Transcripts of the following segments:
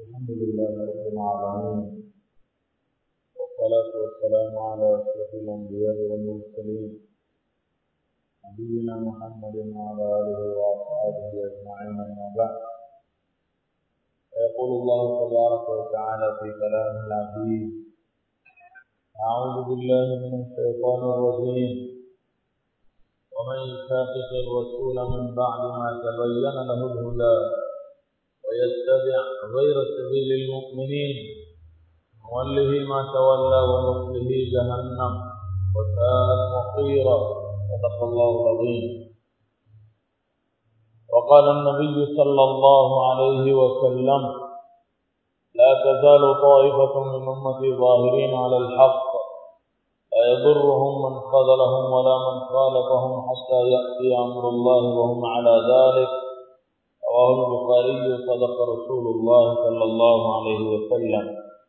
الحمد لله رب العالمين والصلاة والسلام على أشرف الأنبياء والمرسلين نبينا محمد وعلى آله وأصحابه أجمعين أما بعد يقول الله تبارك وتعالى في كلامه العزيز أعوذ بالله من الشيطان الرجيم ومن يشاقق الرسول من بعد ما تبين له الهدى ويتبع غير سبيل المؤمنين نوله ما تولى ونصله جهنم وساءت مصيرا صدق الله العظيم وقال النبي صلى الله عليه وسلم لا تزال طائفة من أمتي ظاهرين على الحق لا يضرهم من خذلهم ولا من خالفهم حتى يأتي أمر الله وهم على ذلك رواه البخاري صدق رسول الله صلى الله عليه وسلم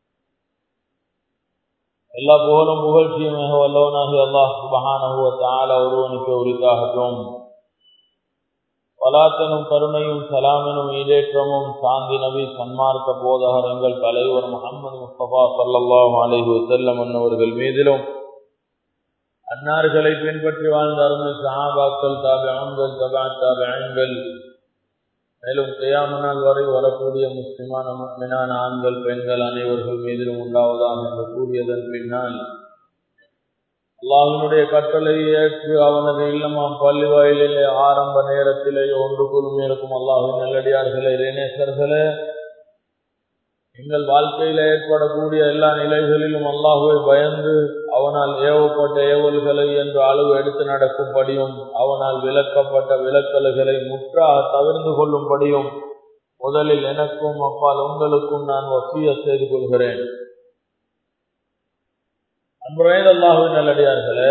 எல்லா புகழும் புகழ்ச்சியும் மிக வல்லவனாகி அல்லாஹ் சுபஹானஹுவ தால ஒருவனுக்கு உரித்தாகட்டும் பலாத்தனும் கருணையும் சலாமினும் ஈடேற்றமும் சாந்தி நபி சன்மார்க்க போதகர் எங்கள் தலைவர் முகமது முஸ்தபா சல்லாஹ் அலைஹி வசல்லம் என்னவர்கள் மீதிலும் அன்னார்களை பின்பற்றி வாழ்ந்த அருமை சஹாபாக்கள் தாபியங்கள் தபா தாபியங்கள் மேலும் கியாமனால் வரை வரக்கூடிய முஸ்லிமான முக்மினான ஆண்கள் பெண்கள் அனைவர்கள் மீதிலும் உண்டாவதாக என்று கூறியதன் பின்னால் அல்லாஹினுடைய கட்டளை ஏற்று அவனது இல்லமாம் பள்ளி வாயிலே ஆரம்ப நேரத்திலேயே ஒன்று குழுமி இருக்கும் அல்லாஹின் நல்லடியார்களே இறைநேசர்களே எங்கள் வாழ்க்கையில ஏற்படக்கூடிய எல்லா நிலைகளிலும் அல்லாஹுவை பயந்து அவனால் ஏவப்பட்ட ஏவல்களை என்று அளவு எடுத்து நடக்கும்படியும் அவனால் விளக்கப்பட்ட விளக்கல்களை முற்றாக தவிர்ந்து கொள்ளும்படியும் முதலில் எனக்கும் அப்பால் உங்களுக்கும் நான் வசிய செய்து கொள்கிறேன் அன்புரையது அல்லாஹு நல்லடியார்களே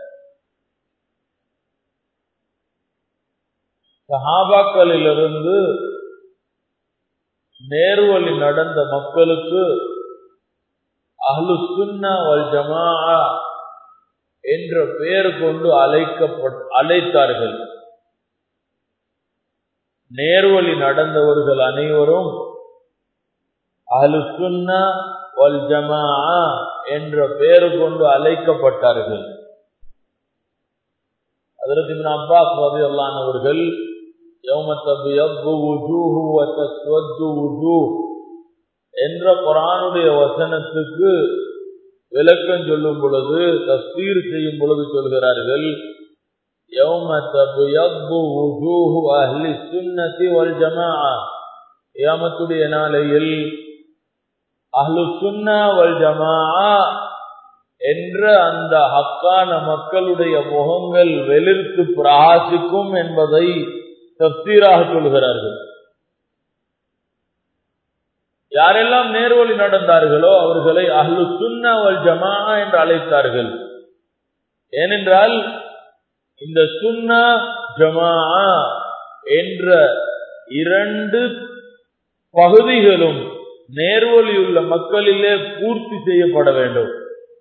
சஹாபாக்களிலிருந்து நேர்வழி நடந்த மக்களுக்கு அஹ்லு சுன்னா வல் ஜமா என்ற பெயர் கொண்டு அழைக்கப்பட் அழைத்தார்கள் நேர்வழி நடந்தவர்கள் அனைவரும் அஹ்லு சுன்னா வல் ஜமா என்ற பெயர் கொண்டு அழைக்கப்பட்டார்கள் அதற்கு அப்பாஸ் ரதியல்லானவர்கள் என்ற குரானுடைய வசனத்துக்கு விளக்கம் சொல்லும் பொழுது தஸ்தீர் செய்யும் பொழுது சொல்கிறார்கள் ஏமத்துடைய நாளையில் அஹ்லு சுன்னா வல் ஜமா என்ற அந்த ஹக்கான மக்களுடைய முகங்கள் வெளிர்த்து பிரகாசிக்கும் என்பதை தப்சீராக சொல்கிறார்கள் யாரெல்லாம் நேர்வழி நடந்தார்களோ அவர்களை அஹ்லு சுன்னா வல் ஜமா என்று அழைத்தார்கள் ஏனென்றால் இந்த சுன்னா ஜமா என்ற இரண்டு பகுதிகளும் நேர்வழியுள்ள மக்களிலே பூர்த்தி செய்யப்பட வேண்டும்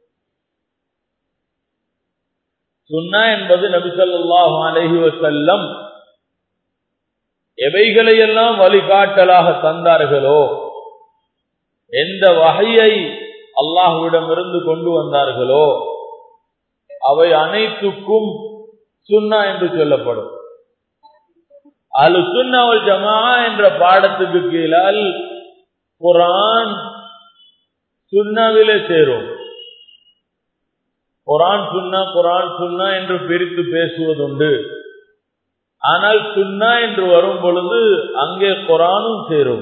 சுன்னா என்பது நபிசல்லாஹு அலஹி வசல்லம் எவைகளையெல்லாம் வழிகாட்டலாக தந்தார்களோ எந்த வகையை அல்லாஹுவிடமிருந்து கொண்டு வந்தார்களோ அவை அனைத்துக்கும் சுன்னா என்று சொல்லப்படும் அலு சுன்னாவல் ஜமா என்ற பாடத்துக்கு கீழால் குரான் சுன்னாவிலே சேரும் குரான் சுன்னா குரான் சுன்னா என்று பிரித்து பேசுவதுண்டு ஆனால் சுன்னா என்று வரும் பொழுது அங்கே குரானும் சேரும்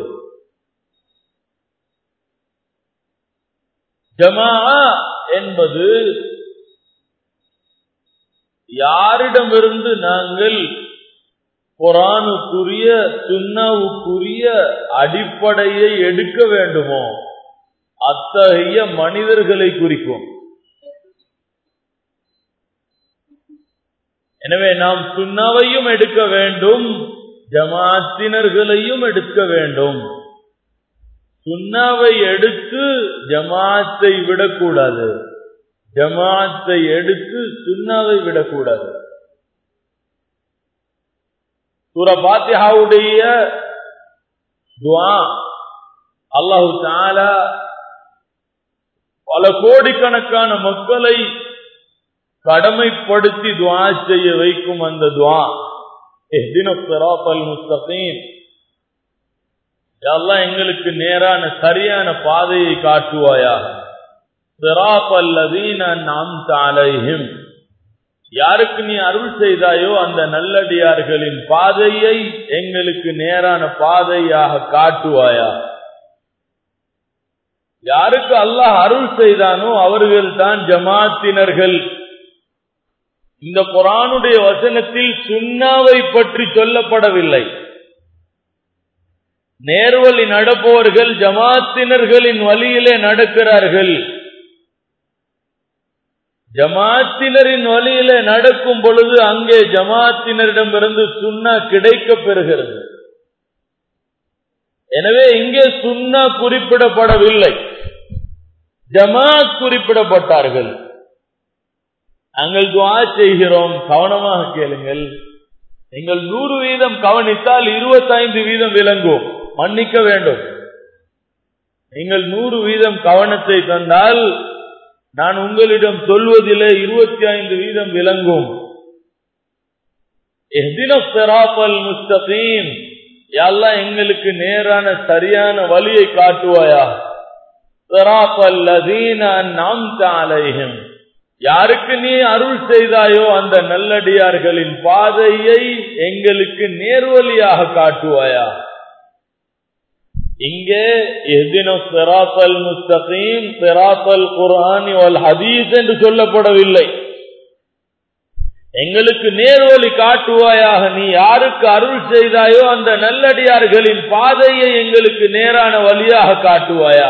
ஜமா என்பது யாரிடமிருந்து நாங்கள் குரானுக்குரிய சுண்ணாவுக்குரிய அடிப்படையை எடுக்க வேண்டுமோ அத்தகைய மனிதர்களை குறிக்கும் எனவே நாம் சுண்ணாவையும் எடுக்க வேண்டும் ஜமாத்தினர்களையும் எடுக்க வேண்டும் சுண்ணாவை எடுத்து ஜமாத்தை விடக்கூடாது ஜமாத்தை எடுத்து சுண்ணாவை விடக்கூடாது சூர பாத்தியாவுடைய துவா அல்லாஹு தாலா பல கோடிக்கணக்கான மக்களை கடமைப்படுத்தி துவா செய்ய வைக்கும் அந்த துவா முஸ்தகீம் எல்லாம் எங்களுக்கு நேரான சரியான பாதையை காட்டுவாயா நாம் தாலைஹிம் யாருக்கு நீ அருள் செய்தாயோ அந்த நல்லடியார்களின் பாதையை எங்களுக்கு நேரான பாதையாக காட்டுவாயா யாருக்கு அல்லாஹ் அருள் செய்தானோ அவர்கள் தான் ஜமாத்தினர்கள் இந்த குரானுடைய வசனத்தில் சுண்ணாவை பற்றி சொல்லப்படவில்லை நேர்வழி நடப்பவர்கள் ஜமாத்தினர்களின் வழியிலே நடக்கிறார்கள் ஜமாத்தினரின் வழியிலே நடக்கும் பொழுது அங்கே ஜமாத்தினரிடமிருந்து சுண்ணா கிடைக்க பெறுகிறது எனவே இங்கே சுண்ணா குறிப்பிடப்படவில்லை ஜமாத் குறிப்பிடப்பட்டார்கள் நாங்கள் துவா செய்கிறோம் கவனமாக கேளுங்கள் நீங்கள் நூறு வீதம் கவனித்தால் இருபத்தைந்து வீதம் விளங்கும் மன்னிக்க வேண்டும் நீங்கள் நூறு வீதம் கவனத்தை தந்தால் நான் உங்களிடம் சொல்வதிலே இருபத்தி ஐந்து வீதம் விளங்கும் முஸ்தகீம் எல்லாம் எங்களுக்கு நேரான சரியான வழியை காட்டுவாயா நாம் தாலையும் யாருக்கு நீ அருள் செய்தாயோ அந்த நல்லடியார்களின் பாதையை எங்களுக்கு நேர்வழியாக காட்டுவாயா இங்கே எதினோ சிராசல் முஸ்தகீம் சிராசல் குரான் ஹதீஸ் என்று சொல்லப்படவில்லை எங்களுக்கு நேர்வழி காட்டுவாயாக நீ யாருக்கு அருள் செய்தாயோ அந்த நல்லடியார்களின் பாதையை எங்களுக்கு நேரான வழியாக காட்டுவாயா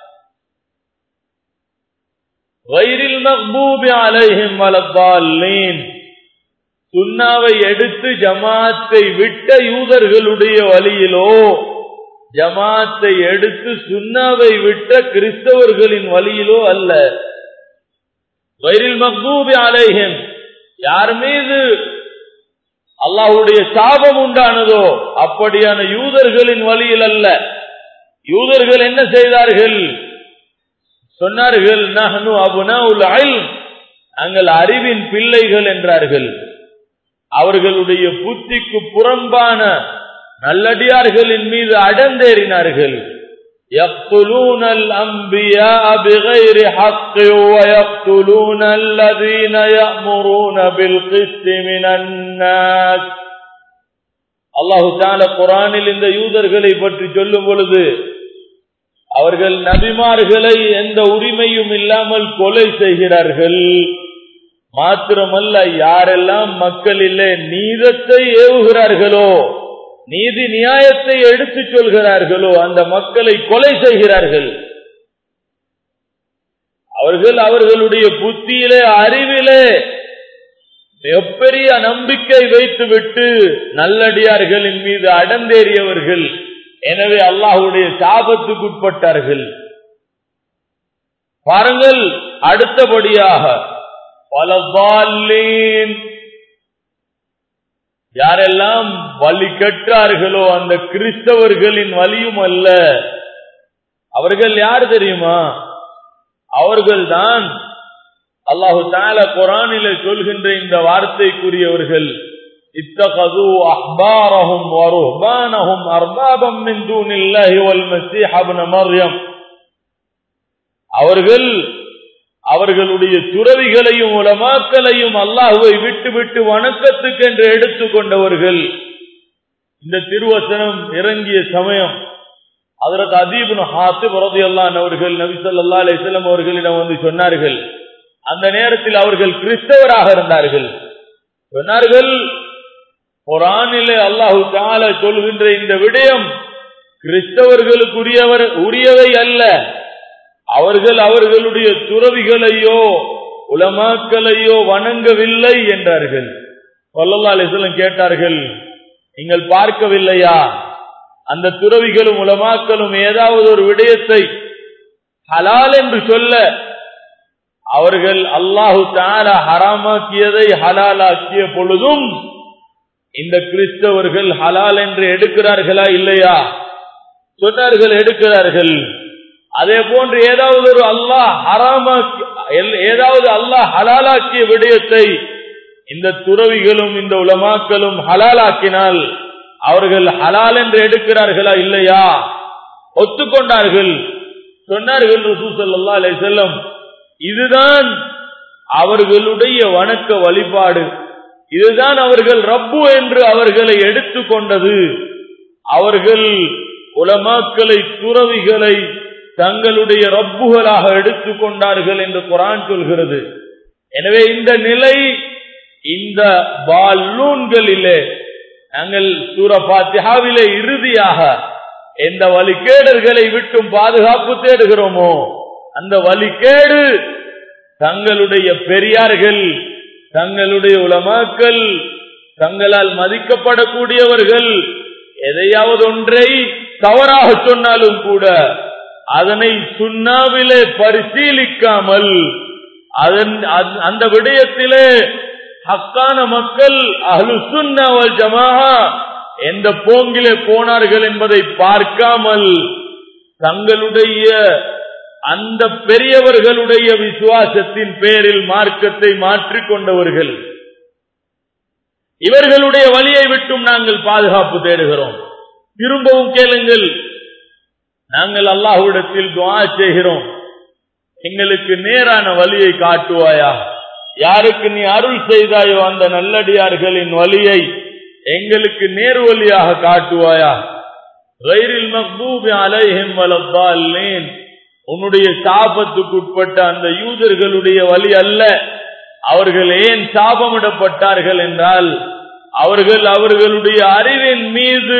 வயிறில் மக்பூபி அலைஹிம் வலத்தாலேன் சுண்ணாவை எடுத்து ஜமாத்தை விட்ட யூதர்களுடைய வழியிலோ ஜமாத்தை எடுத்து சுண்ணாவை விட்ட கிறிஸ்தவர்களின் வழியிலோ அல்ல வயிறில் மக்பூபி அலைஹிம் யார் மீது அல்லாஹுடைய சாபம் உண்டானதோ அப்படியான யூதர்களின் வழியில் அல்ல யூதர்கள் என்ன செய்தார்கள் சொன்னார்கள் நஹனு அபுனா உல் நாங்கள் அறிவின் பிள்ளைகள் என்றார்கள் அவர்களுடைய புத்திக்கு புறம்பான நல்லடியார்களின் மீது அடந்தேறினார்கள் يقتلون الأنبياء بغير حق ويقتلون الذين يأمرون بالقسط من الناس அல்லாஹு தால குரானில் இந்த யூதர்களை பற்றி சொல்லும் பொழுது அவர்கள் நபிமார்களை எந்த உரிமையும் இல்லாமல் கொலை செய்கிறார்கள் மாத்திரமல்ல யாரெல்லாம் மக்களிலே நீதத்தை ஏவுகிறார்களோ நீதி நியாயத்தை எடுத்துச் சொல்கிறார்களோ அந்த மக்களை கொலை செய்கிறார்கள் அவர்கள் அவர்களுடைய புத்தியிலே அறிவிலே எப்பெரிய நம்பிக்கை வைத்துவிட்டு நல்லடியார்களின் மீது அடந்தேறியவர்கள் எனவே அல்லாஹுடைய சாபத்துக்குட்பட்டார்கள் பாருங்கள் அடுத்தபடியாக பல யாரெல்லாம் வழி கற்றார்களோ அந்த கிறிஸ்தவர்களின் வழியும் அல்ல அவர்கள் யார் தெரியுமா அவர்கள்தான் அல்லாஹு தால குரானில சொல்கின்ற இந்த வார்த்தைக்குரியவர்கள் இத்தகது அஹ்பாரஹும் வருஹ்பானஹும் அர்பாபம் மின் தூனில்லாஹி வல் மஸீஹ் இப்னு மர்யம் அவர்கள் அவர்களுடைய துறவிகளையும் உலமாக்களையும் அல்லாஹுவை விட்டு விட்டு வணக்கத்துக்கு என்று எடுத்துக்கொண்டவர்கள் இந்த திருவசனம் இறங்கிய சமயம் அதற்கு அதீபுன் ஹாத்து பரதி அல்லான் அவர்கள் நபி சொல்லா அலிஸ்லாம் அவர்களிடம் வந்து சொன்னார்கள் அந்த நேரத்தில் அவர்கள் கிறிஸ்தவராக இருந்தார்கள் சொன்னார்கள் குரானிலே அல்லாஹு தால சொல்கின்ற இந்த விடயம் கிறிஸ்தவர்களுக்குரியவர் உரியவை அல்ல அவர்கள் அவர்களுடைய துறவிகளையோ உலமாக்களையோ வணங்கவில்லை என்றார்கள் சொல்லல்லா அலிஸ்லம் கேட்டார்கள் நீங்கள் பார்க்கவில்லையா அந்த துறவிகளும் உலமாக்களும் ஏதாவது ஒரு விடயத்தை ஹலால் என்று சொல்ல அவர்கள் அல்லாஹு தால ஹராமாக்கியதை ஹலாலாக்கிய பொழுதும் இந்த கிறிஸ்தவர்கள் ஹலால் என்று எடுக்கிறார்களா இல்லையா சொன்னார்கள் எடுக்கிறார்கள் அதே போன்று ஏதாவது ஒரு அல்லாஹ் ஹராமாக்கி ஏதாவது அல்லாஹ் ஹலாலாக்கிய விடயத்தை இந்த துறவிகளும் இந்த உலமாக்களும் ஹலாலாக்கினால் அவர்கள் ஹலால் என்று எடுக்கிறார்களா இல்லையா ஒத்துக்கொண்டார்கள் சொன்னார்கள் ரசூசல்லா அலை செல்லம் இதுதான் அவர்களுடைய வணக்க வழிபாடு இதுதான் அவர்கள் ரப்பு என்று அவர்களை எடுத்துக்கொண்டது அவர்கள் உலமாக்களை துறவிகளை தங்களுடைய ரப்புகளாக எடுத்துக்கொண்டார்கள் என்று குரான் சொல்கிறது எனவே இந்த நிலை இந்த பாலூன்களிலே நாங்கள் சூரபாத்தியாவிலே இறுதியாக எந்த வழிகேடர்களை விட்டும் பாதுகாப்பு தேடுகிறோமோ அந்த வழிகேடு தங்களுடைய பெரியார்கள் தங்களுடைய உலமாக்கள் தங்களால் மதிக்கப்படக்கூடியவர்கள் எதையாவது ஒன்றை தவறாக சொன்னாலும் கூட அதனை சுண்ணாவிலே பரிசீலிக்காமல் அதன் அந்த விடயத்திலே ஹக்கான மக்கள் அஹ்லு சுன்னாவல் ஜமாஹா எந்த போங்கிலே போனார்கள் என்பதை பார்க்காமல் தங்களுடைய அந்த பெரியவர்களுடைய விசுவாசத்தின் பேரில் மார்க்கத்தை மாற்றிக் கொண்டவர்கள் இவர்களுடைய வழியை விட்டும் நாங்கள் பாதுகாப்பு தேடுகிறோம் திரும்பவும் கேளுங்கள் நாங்கள் அல்லாஹுடத்தில் துவா செய்கிறோம் எங்களுக்கு நேரான வழியை காட்டுவாயா யாருக்கு நீ அருள் செய்தாயோ அந்த நல்லடியார்களின் வழியை எங்களுக்கு நேர் வழியாக காட்டுவாயா ரயிலில் மக்தூபி அலைஹிம் வலத்தாலேன் உன்னுடைய சாபத்துக்கு உட்பட்ட அந்த யூதர்களுடைய வழி அல்ல அவர்கள் ஏன் சாபமிடப்பட்டார்கள் என்றால் அவர்கள் அவர்களுடைய அறிவின் மீது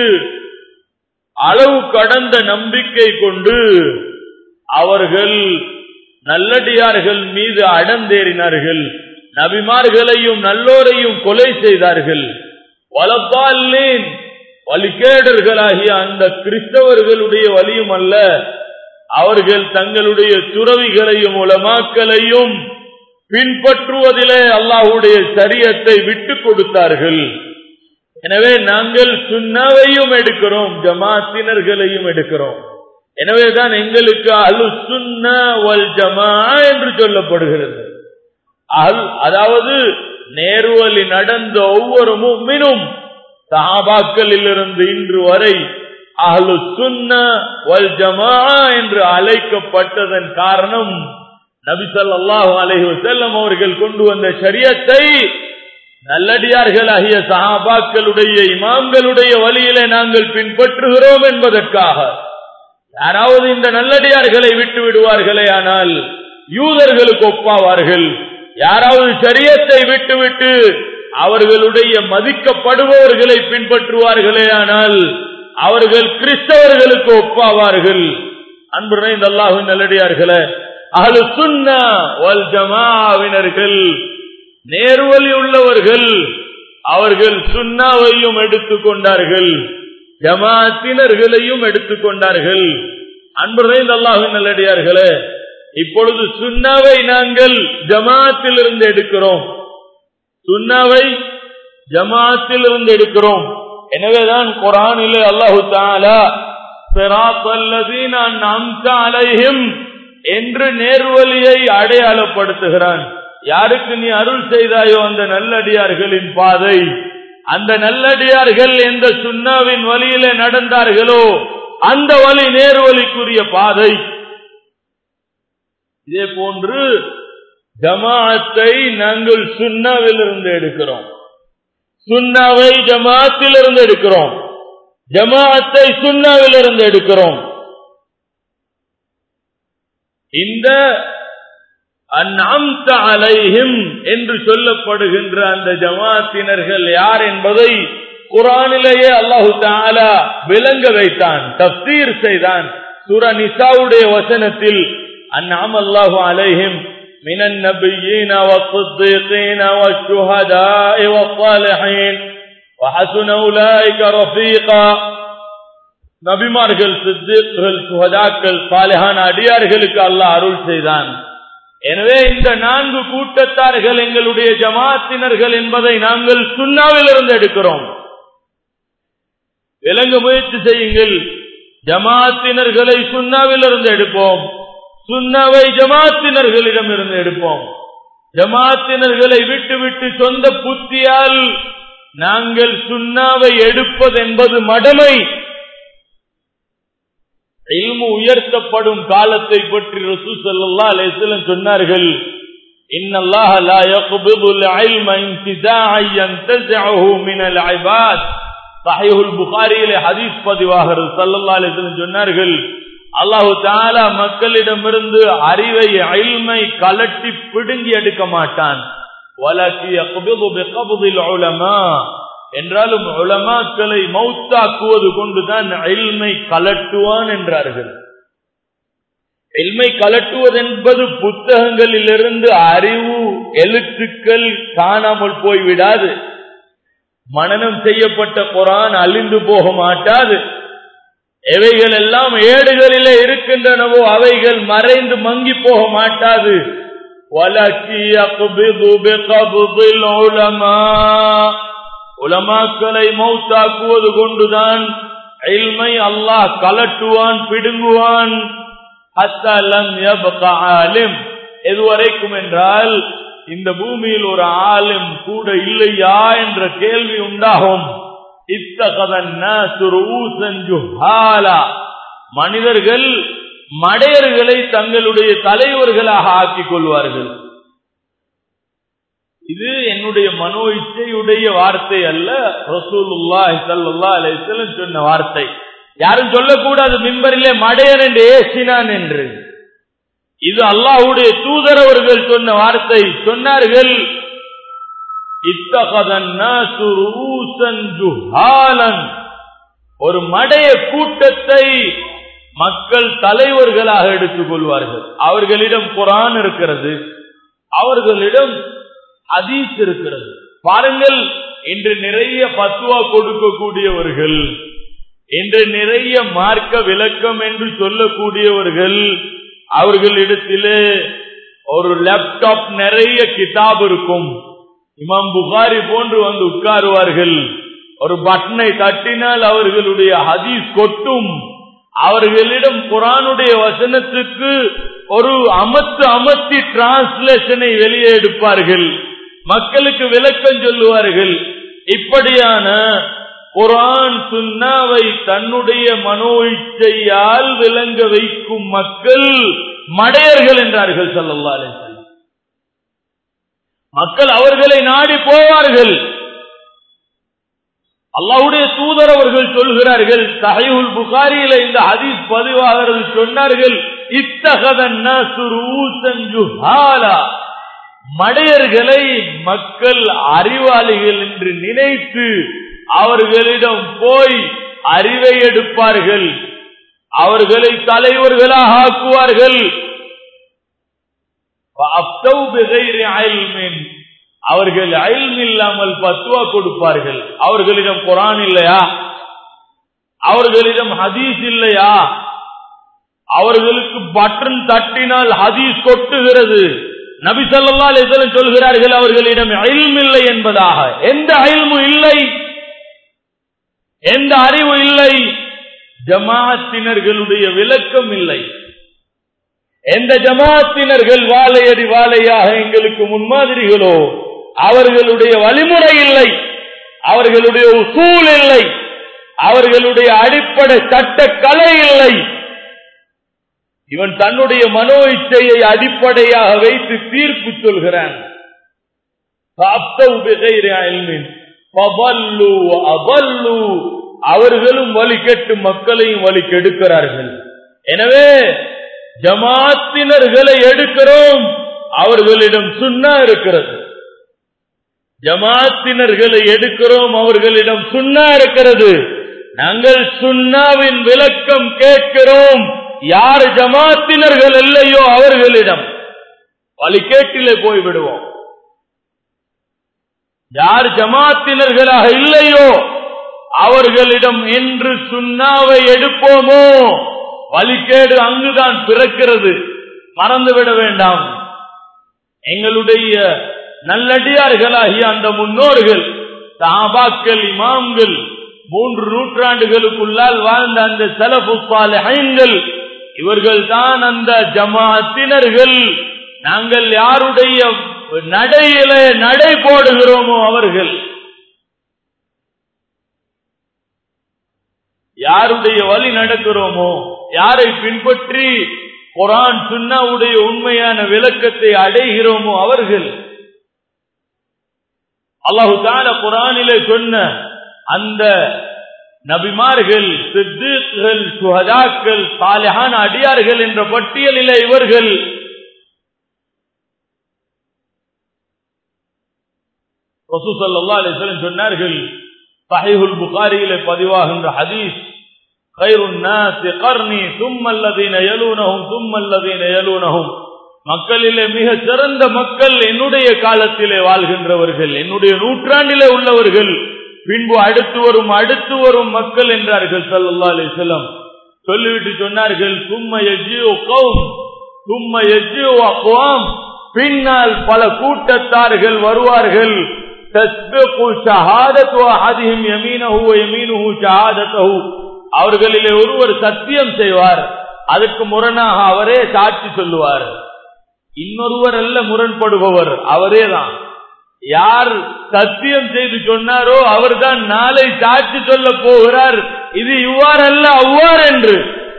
அளவு கடந்த நம்பிக்கை கொண்டு அவர்கள் நல்லடியார்கள் மீது அடந்தேறினார்கள் நபிமார்களையும் நல்லோரையும் கொலை செய்தார்கள் வளப்பாலேன் வழிகேடர்களாகிய அந்த கிறிஸ்தவர்களுடைய வழியும் அல்ல அவர்கள் தங்களுடைய துறவிகளையும் உலமாக்களையும் பின்பற்றுவதிலே அல்லாஹுடைய சரியத்தை விட்டு கொடுத்தார்கள் எனவே நாங்கள் சுண்ணாவையும் எடுக்கிறோம் ஜமாத்தினர்களையும் எடுக்கிறோம் எனவேதான் எங்களுக்கு அலு சுன்னல் ஜமா என்று சொல்லப்படுகிறது அல் அதாவது நேர்வழி நடந்த ஒவ்வொரு மும்மினும் சஹாபாக்களில் இருந்து இன்று வரை அஹ்லு சுன்ன வல் ஜமா என்று அழைக்கப்பட்டதன் காரணம் நபிசல்லாஹு அலைஹி வஸல்லம் அவர்கள் கொண்டு வந்த ஷரியத்தை நல்லடியார்களாகிய சஹாபாக்களுடைய இமாம்களுடைய வழியிலே நாங்கள் பின்பற்றுகிறோம் என்பதற்காக யாராவது இந்த நல்லடியார்களை விட்டு விடுவார்களே ஆனால் யூதர்களுக்கு ஒப்பாவார்கள் யாராவது சரியத்தை விட்டுவிட்டு அவர்களுடைய மதிக்கப்படுபவர்களை பின்பற்றுவார்களே ஆனால் அவர்கள் கிறிஸ்தவர்களுக்கு ஒப்பாவார்கள் அன்பு இந்த அல்லாஹின் நல்லடியார்களே அஹ்லு சுன்னா வல் ஜமாவினர்கள் நேர்வழி உள்ளவர்கள் அவர்கள் சுன்னாவையும் எடுத்துக்கொண்டார்கள் ஜமாத்தினர்களையும் எடுத்துக்கொண்டார்கள் அன்பு இந்த அல்லாஹின் நல்லடியார்களே இப்பொழுது சுன்னாவை நாங்கள் ஜமாத்தில் இருந்து எடுக்கிறோம் சுன்னாவை ஜமாத்தில் இருந்து எடுக்கிறோம் எனவேதான் குரானிலே அல்லாஹு தாலா அலைஹிம் என்று நேர்வழியை அடையாளப்படுத்துகிறான் யாருக்கு நீ அருள் செய்தாயோ அந்த நல்லடியார்களின் பாதை அந்த நல்லடியார்கள் எந்த சுண்ணாவின் வழியிலே நடந்தார்களோ அந்த வழி நேர்வழிக்குரிய பாதை இதே போன்று ஜமாத்தை நாங்கள் சுண்ணாவில் இருந்து எடுக்கிறோம் சுண்ணாவை ஜமாத்தில் இருந்து எடுக்கிறோம் ஜமாத்தை சுண்ணாவில் இருந்து எடுக்கிறோம் இந்த அந்நாம்த அலைஹிம் என்று சொல்லப்படுகின்ற அந்த ஜமாத்தினர்கள் யார் என்பதை குரானிலேயே அல்லாஹு தாலா விளங்க வைத்தான் தப்தீர் செய்தான் சூர நிசாவுடைய வசனத்தில் அந்நாம் அல்லாஹு அலைஹிம் من النبيين والصديقين والشهداء والصالحين وحسن أولئك رفيقا நபிமார்கள் சித்திகள் சுகதாக்கள் சாலையான அடியார்களுக்கு அல்லாஹ் அருள் செய்தான் எனவே இந்த நான்கு கூட்டத்தார்கள் எங்களுடைய ஜமாத்தினர்கள் என்பதை நாங்கள் சுண்ணாவில் இருந்து எடுக்கிறோம் விளங்க முயற்சி செய்யுங்கள் ஜமாத்தினர்களை சுண்ணாவில் இருந்து எடுப்போம் சுண்ணாவை ஜமாத்தினர்களிடம் இருந்து எடுப்போம் ஜமாத்தினர்களை விட்டு விட்டு சொந்த புத்தியால் நாங்கள் சுண்ணாவை எடுப்பது என்பது மடமை இல்மு உயர்த்தப்படும் காலத்தை பற்றி ரசூ சல்லா அலிஸ்லம் சொன்னார்கள் إن الله لا يقبض العلم انتزاعا ينتزعه من العباد صحيح البخاري ஹதீஸ் பதிவாகிறது ஸல்லல்லாஹு அலைஹி வஸல்லம் சொன்னார்கள் அல்லாஹு தாலா மக்களிடமிருந்து அறிவை அயில்மை கலட்டி பிடுங்கி எடுக்க மாட்டான் என்றாலும் உலமாக்களை மௌத்தாக்குவது கொண்டுதான் அயில்மை கலட்டுவான் என்றார்கள் எல்மை கலட்டுவது என்பது புத்தகங்களிலிருந்து அறிவு எழுத்துக்கள் காணாமல் போய்விடாது மனநம் செய்யப்பட்ட குரான் அழிந்து போக மாட்டாது எவைகள் எல்லாம் ஏடுகளிலே இருக்கின்றனவோ அவைகள் மறைந்து மங்கி போக மாட்டாது உலமாக்களை மௌத்தாக்குவது கொண்டுதான் எல்மை அல்லாஹ் கலட்டுவான் பிடுங்குவான் எதுவரைக்கும் என்றால் இந்த பூமியில் ஒரு ஆளும் கூட இல்லையா என்ற கேள்வி உண்டாகும் மனிதர்கள் மடையர்களை தங்களுடைய தலைவர்களாக ஆக்கிக் கொள்வார்கள் இது என்னுடைய மனோ இச்சையுடைய வார்த்தை அல்ல ரசூலுல்லாஹி ஸல்லல்லாஹு அலைஹி வஸல்லம் சொன்ன வார்த்தை யாரும் சொல்லக்கூடாது மிம்பரிலே மடையன் என்று ஏசினான் என்று இது அல்லாஹுடைய தூதர் அவர்கள் சொன்ன வார்த்தை சொன்னார்கள் ஒரு மடைய கூட்டத்தை மக்கள் தலைவர்களாக எடுத்துக் கொள்வார்கள் அவர்களிடம் குரான் இருக்கிறது அவர்களிடம் அதீஸ் இருக்கிறது பாருங்கள் இன்று நிறைய பத்துவா கொடுக்கக்கூடியவர்கள் இன்று நிறைய மார்க்க விளக்கம் என்று சொல்லக்கூடியவர்கள் அவர்களிடத்திலே ஒரு லேப்டாப் நிறைய கிதாப் இருக்கும் இமாம் புகாரி போன்று வந்து உட்காருவார்கள் ஒரு பட்டனை தட்டினால் அவர்களுடைய ஹதீஸ் கொட்டும் அவர்களிடம் குரானுடைய வசனத்துக்கு ஒரு அமத்து அமர்த்தி டிரான்ஸ்லேஷனை வெளியே எடுப்பார்கள் மக்களுக்கு விளக்கம் சொல்லுவார்கள் இப்படியான குரான் சுன்னாவை தன்னுடைய மனோ இச்சையால் விளங்க வைக்கும் மக்கள் மடையர்கள் என்றார்கள் சல்லல்லா மக்கள் அவர்களை நாடி போவார்கள் அல்லாவுடைய தூதர் அவர்கள் சொல்கிறார்கள் சஹையுல் புகாரியில இந்த ஹதீஸ் பதிவாகிறது சொன்னார்கள் இத்தகதன்ன மடையர்களை மக்கள் அறிவாளிகள் என்று நினைத்து அவர்களிடம் போய் அறிவை எடுப்பார்கள் அவர்களை தலைவர்களாக ஆக்குவார்கள் அவர்கள் அயல்ம் இல்லாமல் பத்துவா கொடுப்பார்கள் அவர்களிடம் குரான் இல்லையா அவர்களிடம் ஹதீஸ் இல்லையா அவர்களுக்கு பட்டன் தட்டினால் ஹதீஸ் கொட்டுகிறது நபி சொல்லா அலிசலம் சொல்கிறார்கள் அவர்களிடம் அயல்ம் இல்லை என்பதாக எந்த அயல்மும் இல்லை எந்த அறிவு இல்லை ஜமாத்தினர்களுடைய விளக்கம் இல்லை எந்த ஜமாத்தினர்கள் வாழையடி வாழையாக எங்களுக்கு முன்மாதிரிகளோ அவர்களுடைய வழிமுறை இல்லை அவர்களுடைய உசூல் இல்லை அவர்களுடைய அடிப்படை சட்ட கலை இல்லை இவன் தன்னுடைய மனோ இச்சையை அடிப்படையாக வைத்து தீர்ப்பு சொல்கிறான் அவர்களும் வழி கெட்டு மக்களையும் வழி கெடுக்கிறார்கள் எனவே ஜமாத்தினர்களை எடுக்கிறோம் அவர்களிடம் சுண்ணா இருக்கிறது ஜமாத்தினர்களை எடுக்கிறோம் அவர்களிடம் சுண்ணா இருக்கிறது நாங்கள் சுண்ணாவின் விளக்கம் கேட்கிறோம் யார் ஜமாத்தினர்கள் இல்லையோ அவர்களிடம் வழிகேட்டிலே போய்விடுவோம் யார் ஜமாத்தினர்களாக இல்லையோ அவர்களிடம் என்று சுண்ணாவை எடுப்போமோ வழிகேடு அங்குதான் பிறக்கிறது மறந்துவிட வேண்டாம் எங்களுடைய நல்லடியார்களாகிய அந்த முன்னோர்கள் சாபாக்கள் இமாம்கள் மூன்று நூற்றாண்டுகளுக்குள்ளால் வாழ்ந்த அந்த செலபு சாலிஹைன்கள் இவர்கள் தான் அந்த ஜமாத்தினர்கள் நாங்கள் யாருடைய நடையில நடை போடுகிறோமோ அவர்கள் யாருடைய வழி நடக்கிறோமோ யாரை பின்பற்றி குரான் சுன்னாவுடைய உண்மையான விளக்கத்தை அடைகிறோமோ அவர்கள் அல்லாஹு தான குரானிலே சொன்ன அந்த நபிமார்கள் சித்திகள் சுகதாக்கள் சாலையான அடியார்கள் என்ற பட்டியலில் இவர்கள் ரசூசல்லா அலிஸ்வலம் சொன்னார்கள் சஹீஹுல் புகாரியிலே பதிவாகின்ற ஹதீஸ் خير الناس قرني ثم الذين يلونهم ثم الذين يلونهم மக்களிலே மிக சிறந்த மக்கள் என்னுடைய காலத்திலே வாழ்கின்றவர்கள் என்னுடைய நூற்றாண்டிலே உள்ளவர்கள் பின்பு அடுத்து வரும் அடுத்து வரும் மக்கள் என்றார்கள் சல்லா அலிசல்லம் சொல்லிவிட்டு சொன்னார்கள் சும்ம எஜியோ கௌம் சும்ம எஜியோ அக்வாம் பின்னால் பல கூட்டத்தார்கள் வருவார்கள் அவர்களிலே ஒருவர் சத்தியம் செய்வார் அதற்கு முரணாக அவரே சாட்சி சொல்லுவார் இன்னொருவர் அல்ல முரண்படுபவர் அவரே தான் யார் சத்தியம் செய்து சொன்னாரோ அவர்தான் நாளை சாட்சி சொல்ல போகிறார் இது இவ்வாறல்ல அவ்வாறு என்று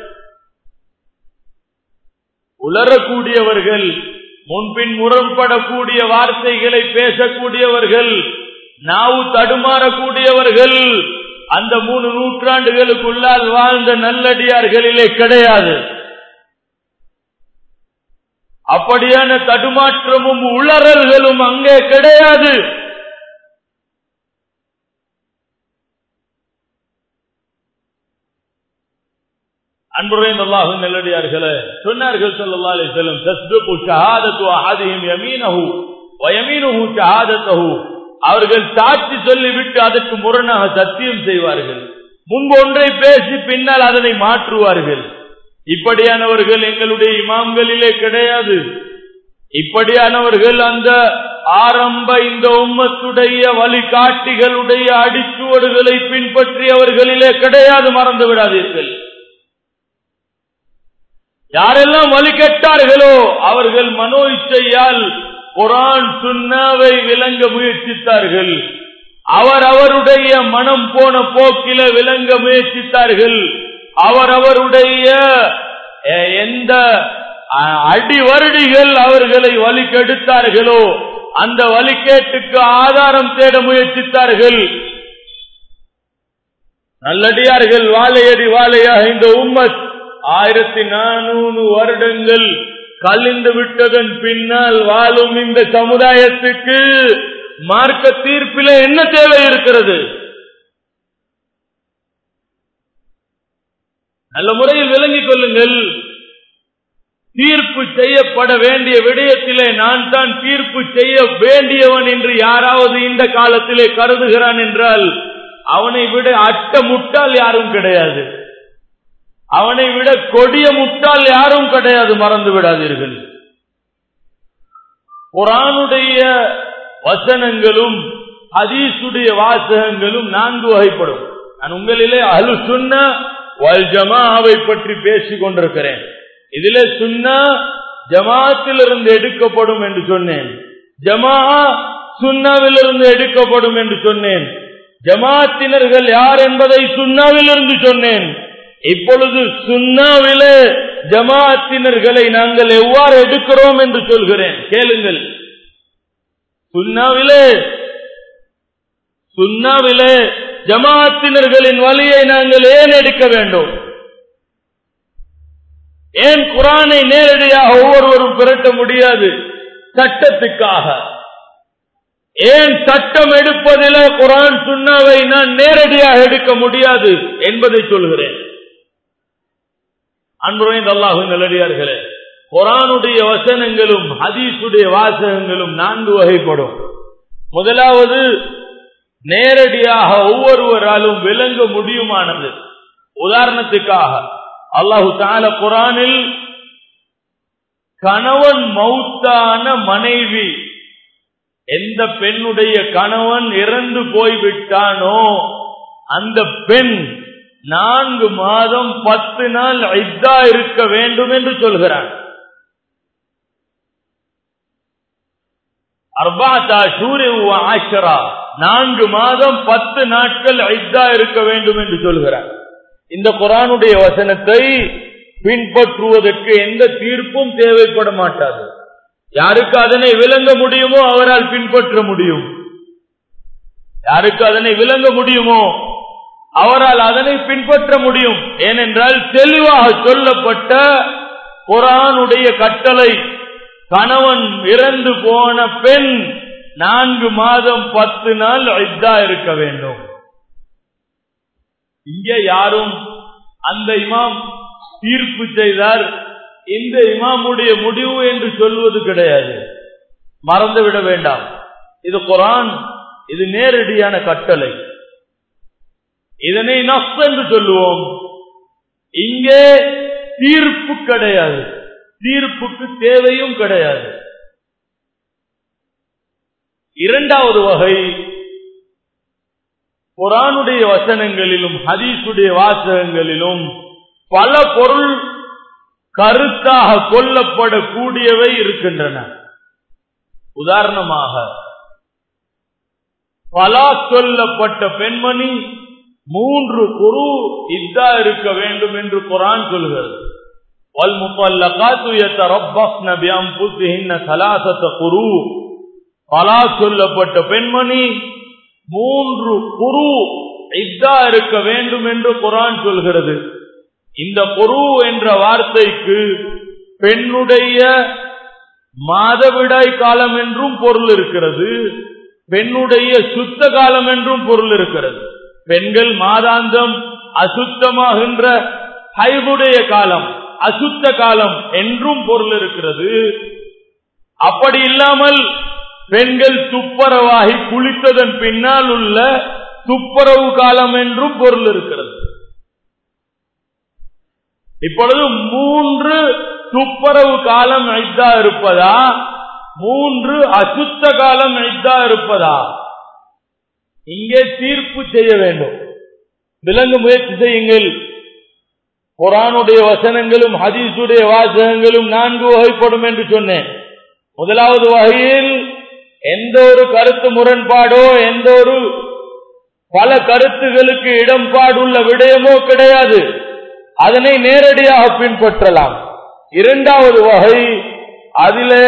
உலரக்கூடியவர்கள் முன்பின் முரண்படக்கூடிய வார்த்தைகளை பேசக்கூடியவர்கள் நாவு தடுமாறக்கூடியவர்கள் அந்த மூணு நூற்றாண்டுகளுக்குள்ளால் வாழ்ந்த நல்லடியார்களிலே கிடையாது அப்படியான தடுமாற்றமும் உளறல்களும் அங்கே கிடையாது அன்புரையும் அல்லாஹு நல்லடியார்களே சொன்னார்கள் சல்லா அலி செல்லம் தஸ்பு ஷஹாதத்து அஹாதிஹிம் யமீனஹு வயமீனுஹு ஷஹாதத்தஹு அவர்கள் சாட்சி சொல்லிவிட்டு அதற்கு முரணாக சத்தியம் செய்வார்கள் முன்பு ஒன்றை பேசி பின்னால் அதனை மாற்றுவார்கள் இப்படியானவர்கள் எங்களுடைய இமாம்களிலே கிடையாது இப்படியானவர்கள் அந்த ஆரம்ப இந்த உம்மத்துடைய வழிகாட்டிகளுடைய அடிச்சுவடுகளை பின்பற்றியவர்களிலே கிடையாது மறந்து விடாதீர்கள் யாரெல்லாம் வழி கெட்டார்களோ அவர்கள் மனோ இச்சையால் குரான் சுன்னாவை விளங்க முயற்சித்தார்கள் அவர் அவருடைய மனம் போன போக்கில விளங்க முயற்சித்தார்கள் அவர் அவருடைய எந்த அடி வருடிகள் அவர்களை வலிக்கெடுத்தார்களோ அந்த வலிக்கேட்டுக்கு ஆதாரம் தேட முயற்சித்தார்கள் நல்லடியார்கள் வாழையடி வாழையாக இந்த உம்மத் ஆயிரத்தி நானூறு வருடங்கள் கலிந்து விட்டதன் பின்னால் வாழும் இந்த சமுதாயத்துக்கு மார்க்க தீர்ப்பில என்ன தேவை இருக்கிறது நல்ல முறையில் விளங்கிக் கொள்ளுங்கள் தீர்ப்பு செய்யப்பட வேண்டிய விடயத்திலே நான் தான் தீர்ப்பு செய்ய வேண்டியவன் என்று யாராவது இந்த காலத்திலே கருதுகிறான் என்றால் அவனை விட அட்ட முட்டால் யாரும் கிடையாது அவனை விட கொடிய முட்டால் யாரும் கிடையாது மறந்து விடாதீர்கள் குரானுடைய வசனங்களும் ஹதீசுடைய வாசகங்களும் நான்கு வகைப்படும் நான் உங்களிலே அலு சுன்ன வல் ஜமாவை பற்றி பேசிக் கொண்டிருக்கிறேன் இதிலே சுன்னா ஜமாத்திலிருந்து எடுக்கப்படும் என்று சொன்னேன் ஜமா சுன்னாவிலிருந்து எடுக்கப்படும் என்று சொன்னேன் ஜமாத்தினர்கள் யார் என்பதை சுன்னாவிலிருந்து சொன்னேன் இப்பொழுது சுன்னாவிலே ஜமாத்தினர்களை நாங்கள் எவ்வாறு எடுக்கிறோம் என்று சொல்கிறேன் கேளுங்கள் சுன்னாவிலே சுன்னாவிலே ஜமாத்தினர்களின் வழியை நாங்கள் ஏன் எடுக்க வேண்டும் ஏன் குரானை நேரடியாக ஒவ்வொருவரும் பிறட்ட முடியாது சட்டத்துக்காக ஏன் சட்டம் எடுப்பதில் குரான் சுண்ணாவை நான் நேரடியாக எடுக்க முடியாது என்பதை சொல்கிறேன் அன்புரைந்த அல்லாஹு நல்லடியார்களே குரானுடைய வசனங்களும் ஹதீஸுடைய வாசகங்களும் நான்கு வகைப்படும் முதலாவது நேரடியாக ஒவ்வொருவராலும் விளங்க முடியுமானது உதாரணத்துக்காக அல்லாஹு தால குரானில் கணவன் மௌத்தான மனைவி எந்த பெண்ணுடைய கணவன் இறந்து போய்விட்டானோ அந்த பெண் நான்கு மாதம் பத்து நாள் ஐத்தா இருக்க வேண்டும் என்று சொல்கிறான் அர்பாத்தா சூரிய ஆஷரா நான்கு மாதம் பத்து நாட்கள் ஐத்தா இருக்க வேண்டும் என்று சொல்கிறார் இந்த குரானுடைய வசனத்தை பின்பற்றுவதற்கு எந்த தீர்ப்பும் தேவைப்பட மாட்டாது யாருக்கு அதனை விளங்க முடியுமோ அவரால் பின்பற்ற முடியும் யாருக்கு அதனை விளங்க முடியுமோ அவரால் அதனை பின்பற்ற முடியும் ஏனென்றால் தெளிவாக சொல்லப்பட்ட குரானுடைய கட்டளை கணவன் இறந்து போன பெண் நான்கு மாதம் பத்து நாள் ஐத்தா இருக்க வேண்டும் இங்கே யாரும் அந்த இமாம் தீர்ப்பு செய்தார் இந்த இமாமுடைய முடிவு என்று சொல்வது கிடையாது மறந்துவிட வேண்டாம் இது குரான் இது நேரடியான கட்டளை இதனை நஃப் என்று சொல்லுவோம் இங்கே தீர்ப்பு கிடையாது தீர்ப்புக்கு தேவையும் கிடையாது இரண்டாவது வகை குரானுடைய வசனங்களிலும் ஹதீசுடைய வாசகங்களிலும் பல பொருள் கருத்தாக கொல்லப்படக்கூடியவை இருக்கின்றன உதாரணமாக பலா சொல்லப்பட்ட பெண்மணி மூன்று குரு இதா இருக்க வேண்டும் என்று குரான் சொல்கிறது والمطلقات يتربصن بأنفسهن ثلاثة قروء பலா சொல்லப்பட்ட பெண்மணி மூன்று குரு இதா இருக்க வேண்டும் என்று குரான் சொல்கிறது இந்த குரு என்ற வார்த்தைக்கு பெண்ணுடைய மாதவிடாய் காலம் என்றும் பொருள் இருக்கிறது பெண்ணுடைய சுத்த காலம் என்றும் பொருள் இருக்கிறது பெண்கள் மாதாந்தம் அசுத்தமாகின்ற ஹைபுடைய காலம் அசுத்த காலம் என்றும் பொருள் இருக்கிறது அப்படி இல்லாமல் பெண்கள் துப்பரவாகி குளித்ததன் பின்னால் உள்ள துப்பரவு காலம் என்றும் பொருள் இருக்கிறது இப்பொழுது மூன்று துப்பரவு காலம் ஐத்தா இருப்பதா மூன்று அசுத்த காலம் ஐத்தா இருப்பதா இங்கே தீர்ப்பு செய்ய வேண்டும் விலங்கு முயற்சி செய்யுங்கள் குரானுடைய வசனங்களும் ஹதீசுடைய வாசகங்களும் நான்கு வகைப்படும் என்று சொன்னேன் முதலாவது வகையில் எந்த ஒரு கருத்து முரண்பாடோ எந்த ஒரு பல கருத்துகளுக்கு இடம்பாடுள்ள விடயமோ கிடையாது அதனை நேரடியாக பின்பற்றலாம் இரண்டாவது வகை அதிலே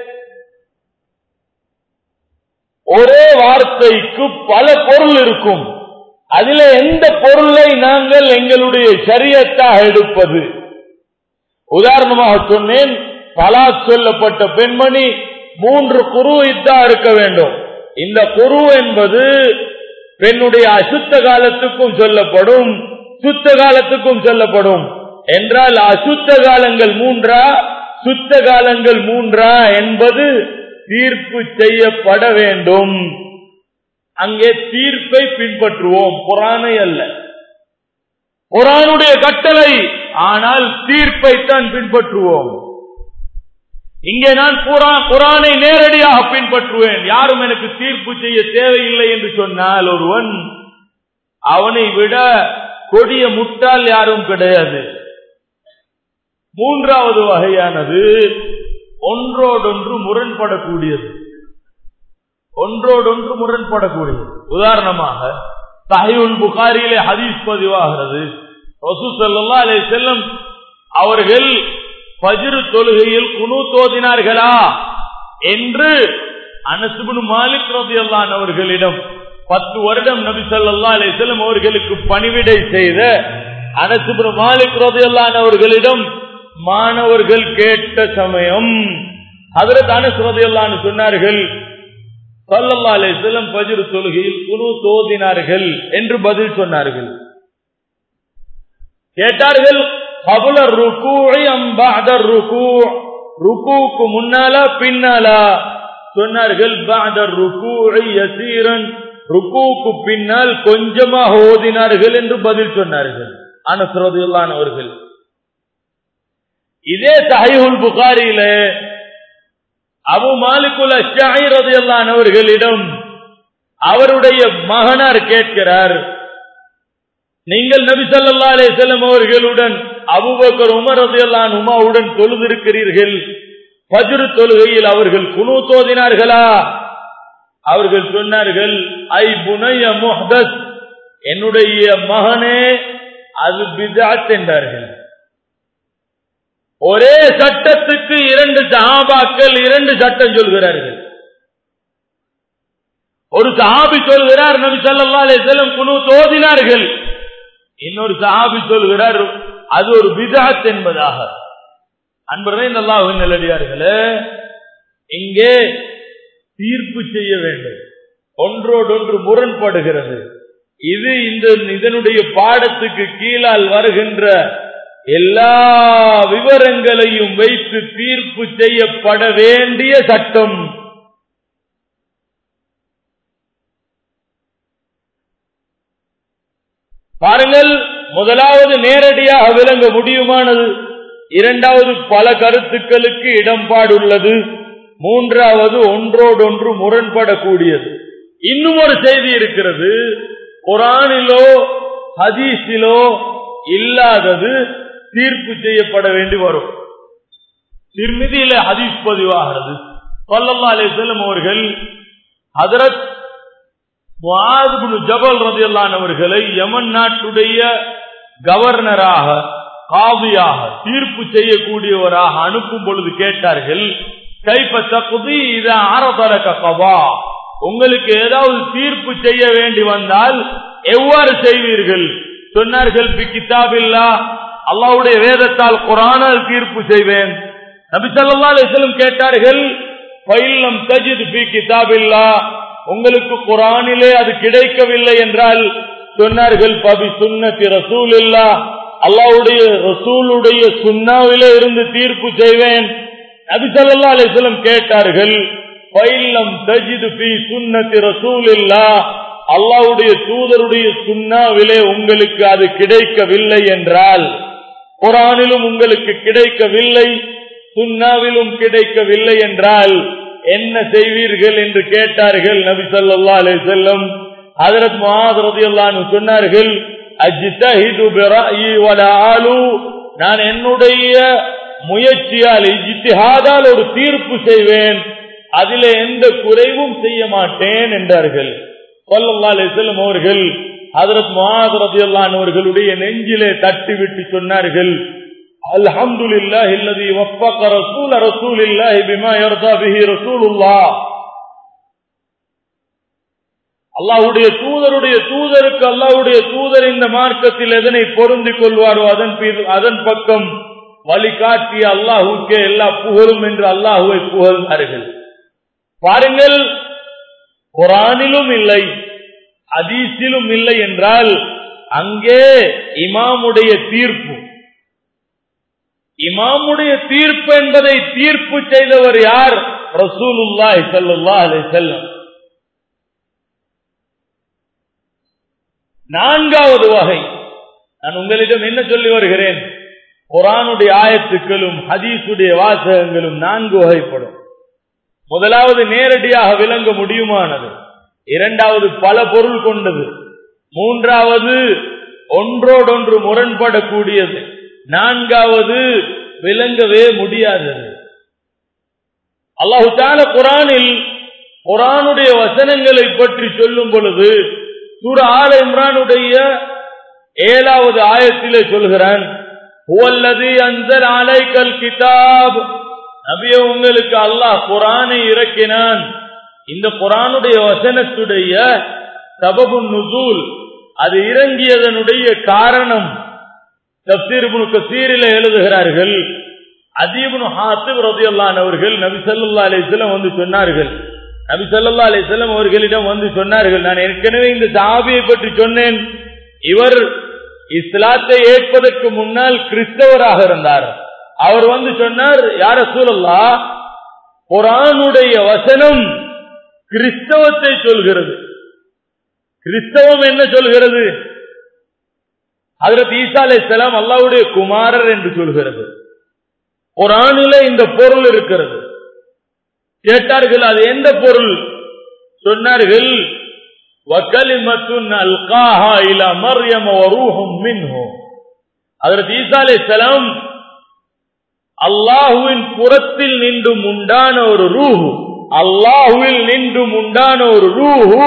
ஒரே வார்த்தைக்கு பல பொருள் இருக்கும் அதில் எந்த பொருளை நாங்கள் எங்களுடைய சரியத்தாக எடுப்பது உதாரணமாக சொன்னேன் பலா சொல்லப்பட்ட பெண்மணி மூன்று குரு இத்தா இருக்க வேண்டும் இந்த குரு என்பது பெண்ணுடைய அசுத்த காலத்துக்கும் சொல்லப்படும் சுத்த காலத்துக்கும் சொல்லப்படும் என்றால் அசுத்த காலங்கள் மூன்றா சுத்த காலங்கள் மூன்றா என்பது தீர்ப்பு செய்யப்பட வேண்டும் அங்கே தீர்ப்பை பின்பற்றுவோம் குரானை அல்ல குரானுடைய கட்டளை ஆனால் தீர்ப்பை தான் பின்பற்றுவோம் இங்கே நான் குரானை நேரடியாக பின்பற்றுவேன் யாரும் எனக்கு தீர்ப்பு செய்ய தேவையில்லை என்று சொன்னால் ஒருவன் அவனை விட கொடிய முட்டால் யாரும் கிடையாது மூன்றாவது வகையானது ஒன்றோடொன்று முரண்படக்கூடியது ஒன்றோடொன்று முரண்படக்கூடியது உதாரணமாக சஹிவுல் புகாரியிலே ஹதீஸ் பதிவாகிறது ரசூசல்லா அலை செல்லம் அவர்கள் பஜிரு தொழுகையில் குனு தோதினார்களா என்று அனசுபுன் மாலிக் ரதியல்லான் அவர்களிடம் பத்து வருடம் நபி சொல்லா அலை செல்லம் அவர்களுக்கு பணிவிடை செய்த அனசுபுன் மாலிக் ரதியல்லான் அவர்களிடம் மாணவர்கள் கேட்ட சமயம் அதற்கு அனசு ரதியல்லான்னு சொன்னார்கள் சல்லல்லா அலை செல்லம் பஜிரு தொழுகையில் குனு தோதினார்கள் என்று பதில் சொன்னார்கள் கேட்டார்கள் கபுலர் ருக்கூழை அம்பாதர் ருக்கு ருக்கூக்கு முன்னாலா பின்னாலா சொன்னார்கள் பாதர் ருக்கூழை யசீரன் ருக்கூக்கு பின்னால் கொஞ்சமாக ஓதினார்கள் என்று பதில் சொன்னார்கள் அனசுரதுல்லான் அவர்கள் இதே சஹிஹுல் புகாரியில அபு மாலிகுல் அஷ்ஷாயி ரதியல்லான் அவர்களிடம் அவருடைய மகனார் கேட்கிறார் நீங்கள் நபி ஸல்லல்லாஹு அலைஹி வஸல்லம் அவர்களுடன் அபூபக்கர் உமர் ரலியல்லாஹு உமாவுடன் தொழுதிருக்கிறீர்கள் ஃபஜ்ர் தொழுகையில் அவர்கள் குனூத் ஓதினார்களா அவர்கள் சொன்னார்கள் ஐ புனைய முஹ்தஸ் என்னுடைய மகனே அது பிதாத் என்றார்கள் ஒரே சட்டத்துக்கு இரண்டு சஹாபாக்கள் இரண்டு சட்டம் சொல்கிறார்கள் ஒரு சஹாபி சொல்கிறார் நபி ஸல்லல்லாஹு அலைஹி வஸல்லம் குனூத் ஓதினார்கள் இன்னொரு சஹாபி சொல்கிறார் அது ஒரு பிதாத் என்பதாக அன்பர்களே இந்த அல்லாஹ்வின் நல்லடியார்களே இங்கே தீர்ப்பு செய்ய வேண்டும் ஒன்றோடொன்று முரண்படுகிறது இது இந்த இதனுடைய பாடத்துக்கு கீழால் வருகின்ற எல்லா விவரங்களையும் வைத்து தீர்ப்பு செய்யப்பட வேண்டிய சட்டம் பாருங்கள் முதலாவது நேரடியாக விளங்க முடியுமானது இரண்டாவது பல கருத்துக்களுக்கு இடம்பாடுள்ளது மூன்றாவது ஒன்றோடொன்று முரண்படக்கூடியது இன்னும் ஒரு செய்தி இருக்கிறது குரானிலோ ஹதீஸிலோ இல்லாதது தீர்ப்பு செய்யப்பட வேண்டி வரும் திருமிதியில ஹதீஸ் பதிவாகிறது சொல்லல்லா அலிசல்லம் அவர்கள் ஹதரத் ஜபல் ரதியல்லான் அவர்களை யமன் நாட்டுடைய கவர்னராக காவியாக தீர்ப்பு செய்யக்கூடியவராக அனுப்பும் பொழுது கேட்டார்கள் கைப்ப தகுதி இத ஆரதலக்க கவா உங்களுக்கு ஏதாவது தீர்ப்பு செய்ய வேண்டி வந்தால் எவ்வாறு செய்வீர்கள் சொன்னார்கள் பி கிதாபில்லா அல்லாவுடைய வேதத்தால் குரானால் தீர்ப்பு செய்வேன் நபி ஸல்லல்லாஹு அலைஹி வஸல்லம் கேட்டார்கள் ஃபைல்லம் தஜித் பி கிதாபில்லா உங்களுக்கு குரானிலே அது கிடைக்கவில்லை என்றால் சொன்னார்கள் பபி சுன்னத்தி ரசூலில்லா அல்லாவுடைய ரசூலுடைய சுன்னாவிலே இருந்து தீர்ப்பு செய்வேன் நபி ஸல்லல்லாஹு அலைஹி வஸல்லம் கேட்டார்கள் ஃபைல்லம் தஜித் பி சுன்னத்தி ரசூலில்லா அல்லாவுடைய தூதருடைய சுன்னாவிலே உங்களுக்கு அது கிடைக்கவில்லை என்றால் குரானிலும் உங்களுக்கு கிடைக்கவில்லை சுன்னாவிலும் கிடைக்கவில்லை என்றால் என்ன செய்வீர்கள் என்று கேட்டார்கள் நபி சொல்லா அலே செல்லம் ஹதரத் முஹாத் ரதியல்லாஹு சொன்னார்கள் அஜ்தஹிது பிரஅயி வலா ஆலு நான் என்னுடைய முயற்சியால் இஜ்திஹாதால் ஒரு தீர்ப்பு செய்வேன் அதிலே எந்த குறைவும் செய்ய மாட்டேன் என்றார்கள் சொல்லல்லா அலே செல்லம் அவர்கள் ஹதரத் முஹாத் ரதியல்லாஹு அவர்களுடைய நெஞ்சிலே தட்டிவிட்டு சொன்னார்கள் الحمد لله الذي وفق رسول رسول الله بما يرضى به رسول الله அல்லாஹ்வுடைய தூதருடைய தூதருக்கு அல்லாஹ்வுடைய தூதர் இந்த மார்க்கத்தில் எதனை பொருந்திக் கொள்வாரோ அதன் அதன் பக்கம் வழிகாட்டிய அல்லாஹுக்கே எல்லா புகழும் என்று அல்லாஹுவை புகழ்ந்தார்கள் பாருங்கள் குரானிலும் இல்லை அதீசிலும் இல்லை என்றால் அங்கே இமாமுடைய தீர்ப்பு இமாமுடைய தீர்ப்பு என்பதை தீர்ப்பு செய்தவர் யார் ரசூலுல்லாஹி ஸல்லல்லாஹு அலைஹி வஸல்லம் நான்காவது வகை நான் உங்களிடம் என்ன சொல்லி வருகிறேன் குரானுடைய ஆயத்துக்களும் ஹதீஸுடைய வாசகங்களும் நான்கு வகைப்படும் முதலாவது நேரடியாக விளங்க முடியுமானது இரண்டாவது பல பொருள் கொண்டது மூன்றாவது ஒன்றோடொன்று முரண்படக்கூடியது நான்காவது விளங்கவே முடியாதது அல்லாஹு தால குரானில் குரானுடைய வசனங்களை பற்றி சொல்லும் பொழுது சூர ஆல இம்ரானுடைய ஏழாவது ஆயத்திலே சொல்கிறான் அந்தர் அலைக்கல் கிதாப் நபிய உங்களுக்கு அல்லாஹ் குரானை இறக்கினான் இந்த குரானுடைய வசனத்துடைய சபபு நுசூல் அது இறங்கியதனுடைய காரணம் தப்சீர்புனு கசீரில எழுதுகிறார்கள் அதீபுனு ஹாசிப் ரதியல்லான் அவர்கள் நபி சல்லா அலிஸ்லம் வந்து சொன்னார்கள் நபி சல்லா அலிஸ்லம் அவர்களிடம் வந்து சொன்னார்கள் நான் ஏற்கனவே இந்த சாபியை பற்றி சொன்னேன் இவர் இஸ்லாத்தை ஏற்பதற்கு முன்னால் கிறிஸ்தவராக இருந்தார் அவர் வந்து சொன்னார் யார சூழல்லா குரானுடைய வசனம் கிறிஸ்தவத்தை சொல்கிறது கிறிஸ்தவம் என்ன சொல்கிறது அதற்கு ஈசா அலை செலாம் அல்லாவுடைய குமாரர் என்று சொல்கிறது குரானில இந்த பொருள் இருக்கிறது கேட்டார்கள் அது எந்த பொருள் சொன்னார்கள் وَكَلِمَةٌ أَلْقَاهَا إِلَى مَرْيَمَ وَرُوحٌ مِّنْهُ ஹஜ்ரத் ஈசா அலைஹிஸ்ஸலாம் அல்லாஹுவின் புறத்தில் நின்றும் உண்டான ஒரு ரூஹு அல்லாஹுவில் நின்றும் உண்டான ஒரு ரூஹு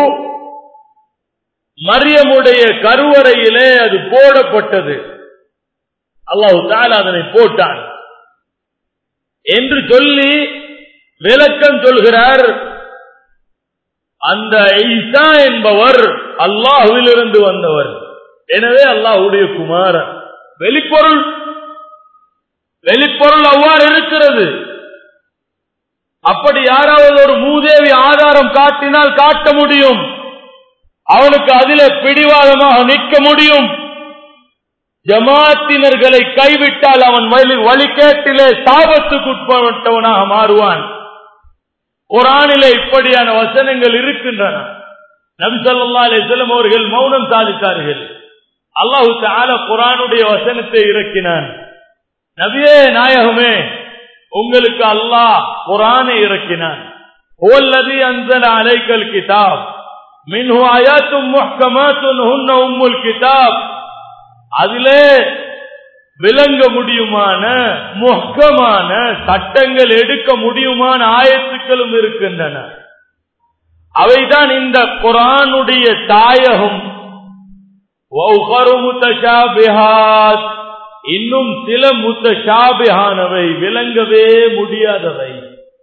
மரியமுடைய கருவறையிலே அது போடப்பட்டது அல்லாஹு தாலா அதனை போட்டான் என்று சொல்லி விளக்கம் சொல்கிறார் அந்த ஈசா என்பவர் அல்லாஹுவிலிருந்து வந்தவர் எனவே அல்லாஹுடைய குமாரன் வெளிப்பொருள் வெளிப்பொருள் அவ்வாறு இருக்கிறது அப்படி யாராவது ஒரு மூதேவி ஆதாரம் காட்டினால் காட்ட முடியும் அவனுக்கு அதிலே பிடிவாதமாக நிற்க முடியும் ஜமாத்தினர்களை கைவிட்டால் அவன் வழி வழிகேட்டிலே சாபத்துக்குட்பட்டவனாக மாறுவான் குரானிலே இப்படியான வசனங்கள் இருக்கின்றன நபி ஸல்லல்லாஹு அலைஹி வஸல்லம் அவர்கள் மௌனம் சாதித்தார்கள் அல்லாஹு தஆலா குரானுடைய வசனத்தை இறக்கினான் நபியே நாயகமே உங்களுக்கு அல்லாஹ் குரானை இறக்கினான் ஓல்லதி அன்சல அலைக்கல் கிதாப் மின்ஹு ஆயாத்தும் முஹ்கமாத்துன் ஹுன்ன உம்முல் கிதாப் அதிலே விளங்க முடியுமான முகமான சட்டங்கள் எடுக்க முடியுமான ஆயத்துக்களும் இருக்கின்றன அவைதான் இந்த குரானுடைய தாயகம் இன்னும் சில முத்தஷாபிஹானவை விளங்கவே முடியாதவை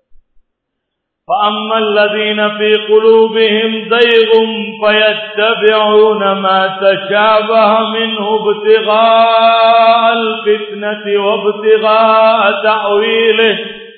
فأما الذين في قلوبهم زيغ فيتبعون ما تشابه منه ابتغاء الفتنة وابتغاء تأويله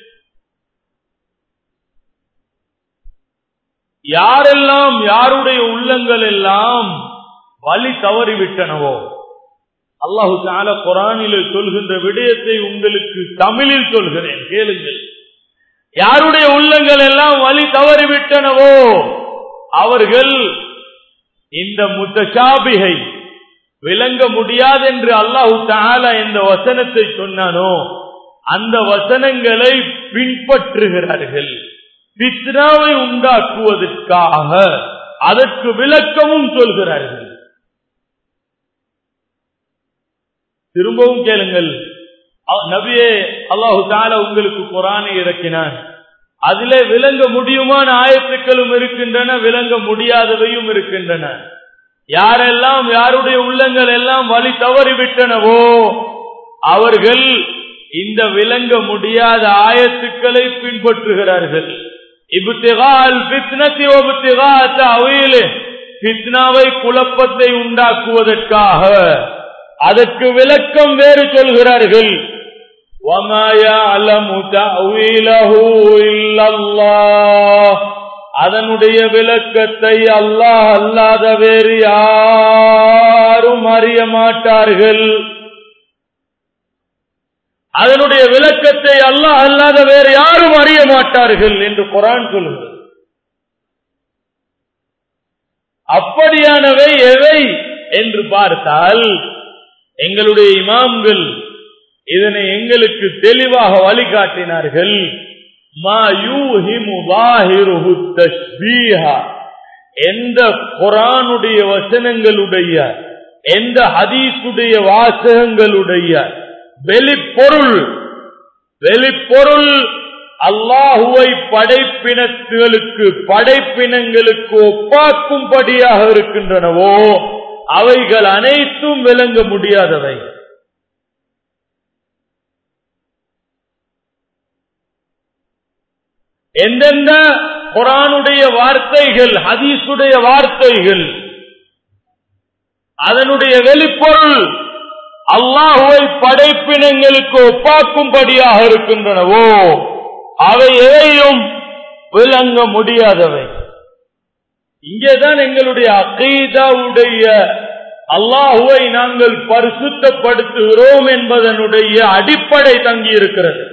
யாரெல்லாம் யாருடைய உள்ளங்கள் எல்லாம் வழி தவறிவிட்டனவோ அல்லாஹு தால குரானில் சொல்கின்ற விடயத்தை உங்களுக்கு தமிழில் சொல்கிறேன் கேளுங்கள் யாருடைய உள்ளங்கள் எல்லாம் வழி தவறிவிட்டனவோ அவர்கள் இந்த முத்தஷாபிகை விளங்க முடியாது என்று அல்லாஹு தாலா இந்த வசனத்தை சொன்னானோ அந்த வசனங்களை பின்பற்றுகிறார்கள் பித்னாவை உண்டாக்குவதற்காக அதற்கு விளக்கமும் சொல்கிறார்கள் திரும்பவும் கேளுங்கள் நபியே அல்லாஹு தால உங்களுக்கு குரானை இறக்கினான் அதிலே விளங்க முடியுமான ஆயத்துக்களும் இருக்கின்றன விளங்க முடியாதவையும் இருக்கின்றன யாரெல்லாம் யாருடைய உள்ளங்கள் எல்லாம் வழி தவறிவிட்டனவோ அவர்கள் இந்த விளங்க முடியாத ஆயத்துக்களை பின்பற்றுகிறார்கள் பித்னாவை குழப்பத்தை உண்டாக்குவதற்காக அதற்கு விளக்கம் வேறு சொல்கிறார்கள் அதனுடைய விளக்கத்தை அல்லாஹ் அல்லாத வேறு யாரும் அறிய மாட்டார்கள் அதனுடைய விளக்கத்தை அல்லாஹ் அல்லாத வேறு யாரும் அறிய மாட்டார்கள் என்று குரான் சொல்கிறது அப்படியானவை எவை என்று பார்த்தால் எங்களுடைய இமாம்கள் இதனை எங்களுக்கு தெளிவாக வழிகாட்டினார்கள் எந்த குரானுடைய வசனங்களுடைய எந்த ஹதீசுடைய வாசகங்களுடைய வெளிப்பொருள் வெளிப்பொருள் அல்லாஹுவை படைப்பினங்களுக்கு படைப்பினங்களுக்கு ஒப்பாக்கும்படியாக இருக்கின்றனவோ அவைகள் அனைத்தும் விளங்க முடியாதவை எந்தெந்த குரானுடைய வார்த்தைகள் ஹதீசுடைய வார்த்தைகள் அதனுடைய வெளிப்பொருள் அல்லாஹுவை படைப்பினங்களுக்கு ஒப்பாக்கும்படியாக இருக்கின்றனவோ அவை எதையும் விளங்க முடியாதவை இங்கேதான் எங்களுடைய அகீதாவுடைய அல்லாஹுவை நாங்கள் பரிசுத்தப்படுத்துகிறோம் என்பதனுடைய அடிப்படை தங்கி இருக்கிறது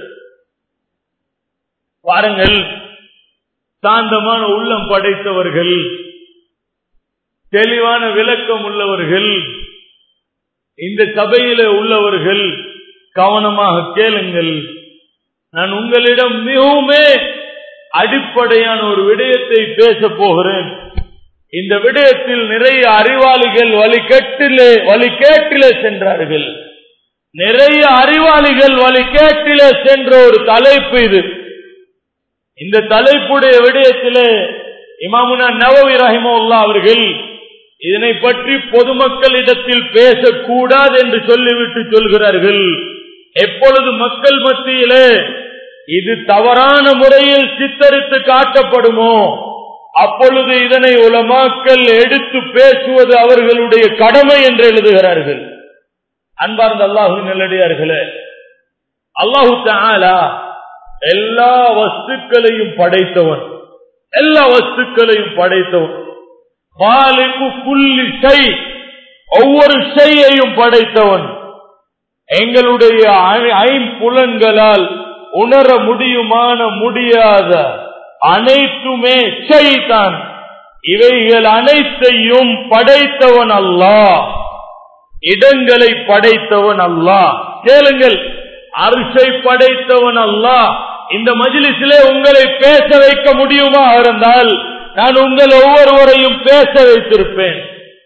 பாருங்கள் சாந்தமான உள்ளம் படைத்தவர்கள் தெளிவான விளக்கம் உள்ளவர்கள் இந்த சபையில உள்ளவர்கள் கவனமாக கேளுங்கள் நான் உங்களிடம் மிகவுமே அடிப்படையான ஒரு விடயத்தை பேச போகிறேன் இந்த விடயத்தில் நிறைய அறிவாளிகள் வழிகேட்டிலே வழிகேட்டிலே சென்றார்கள் நிறைய அறிவாளிகள் வழிகேட்டிலே சென்ற ஒரு தலைப்பு இது இந்த தலைப்புடைய விடயத்திலே இமாமுனா நவவி ரஹிமுல்லா அவர்கள் இதனை பற்றி பொதுமக்களிடத்தில் பேசக்கூடாது என்று சொல்லிவிட்டு சொல்கிறார்கள் எப்பொழுது மக்கள் மத்தியிலே இது தவறான முறையில் சித்தரித்து காட்டப்படுமோ அப்பொழுது இதனை உலமாக்கள் எடுத்து பேசுவது அவர்களுடைய கடமை என்று எழுதுகிறார்கள் அன்பார்ந்த அல்லாஹு நல்லடியார்களே அல்லாஹு தாலா எல்லா வஸ்துக்களையும் படைத்தவன் எல்லா வஸ்துக்களையும் படைத்தவன் புள்ளி செய் ஒவ்வொரு செய்யையும் படைத்தவன் எங்களுடைய ஐம்புலன்களால் உணர முடியுமான முடியாத அனைத்துமே செய்தான் இவைகள் அனைத்தையும் படைத்தவன் அல்லா இடங்களை படைத்தவன் அல்லா கேளுங்கள் அரிசை படைத்தவன் அல்லா இந்த மஜிலிசிலே உங்களை பேச வைக்க முடியுமா இருந்தால் நான் உங்கள் ஒவ்வொருவரையும் பேச வைத்திருப்பேன்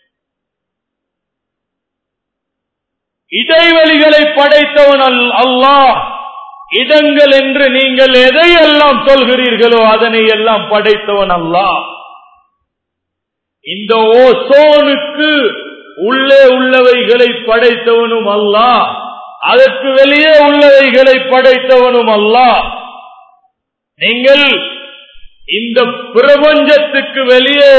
இடைவெளிகளை படைத்தவன் அல்லாஹ் இடங்கள் என்று நீங்கள் எதையெல்லாம் சொல்கிறீர்களோ அதனை எல்லாம் படைத்தவன் அல்லாஹ் இந்த ஓசோனுக்கு உள்ளே உள்ளவைகளை படைத்தவனும் அல்லாஹ் அதற்கு வெளியே உள்ளவைகளை படைத்தவனும் அல்லாஹ் நீங்கள் இந்த பிரபஞ்சத்துக்கு வெளியே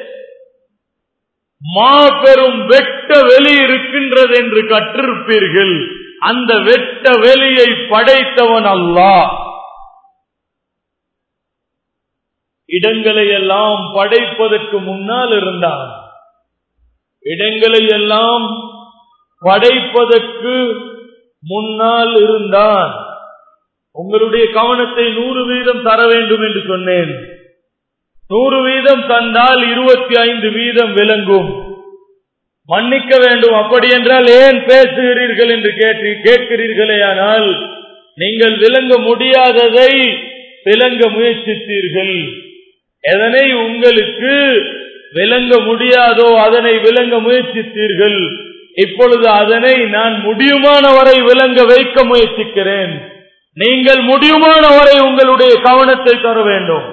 மாபெரும் வெட்ட வெளி இருக்கின்றது என்று கற்றிருப்பீர்கள் அந்த வெட்ட வெளியை படைத்தவன் அல்லா இடங்களை எல்லாம் படைப்பதற்கு முன்னால் இருந்தான் இடங்களை எல்லாம் படைப்பதற்கு முன்னால் இருந்தான் உங்களுடைய கவனத்தை நூறு வீதம் தர வேண்டும் என்று சொன்னேன் நூறு வீதம் தந்தால் இருபத்தி ஐந்து வீதம் விளங்கும் மன்னிக்க வேண்டும் அப்படி என்றால் ஏன் பேசுகிறீர்கள் என்று கேட்டு கேட்கிறீர்களே ஆனால் நீங்கள் விளங்க முடியாததை விளங்க முயற்சித்தீர்கள் எதனை உங்களுக்கு விளங்க முடியாதோ அதனை விளங்க முயற்சித்தீர்கள் இப்பொழுது அதனை நான் முடியுமான வரை விளங்க வைக்க முயற்சிக்கிறேன் நீங்கள் முடியுமான வரை உங்களுடைய கவனத்தை தர வேண்டும்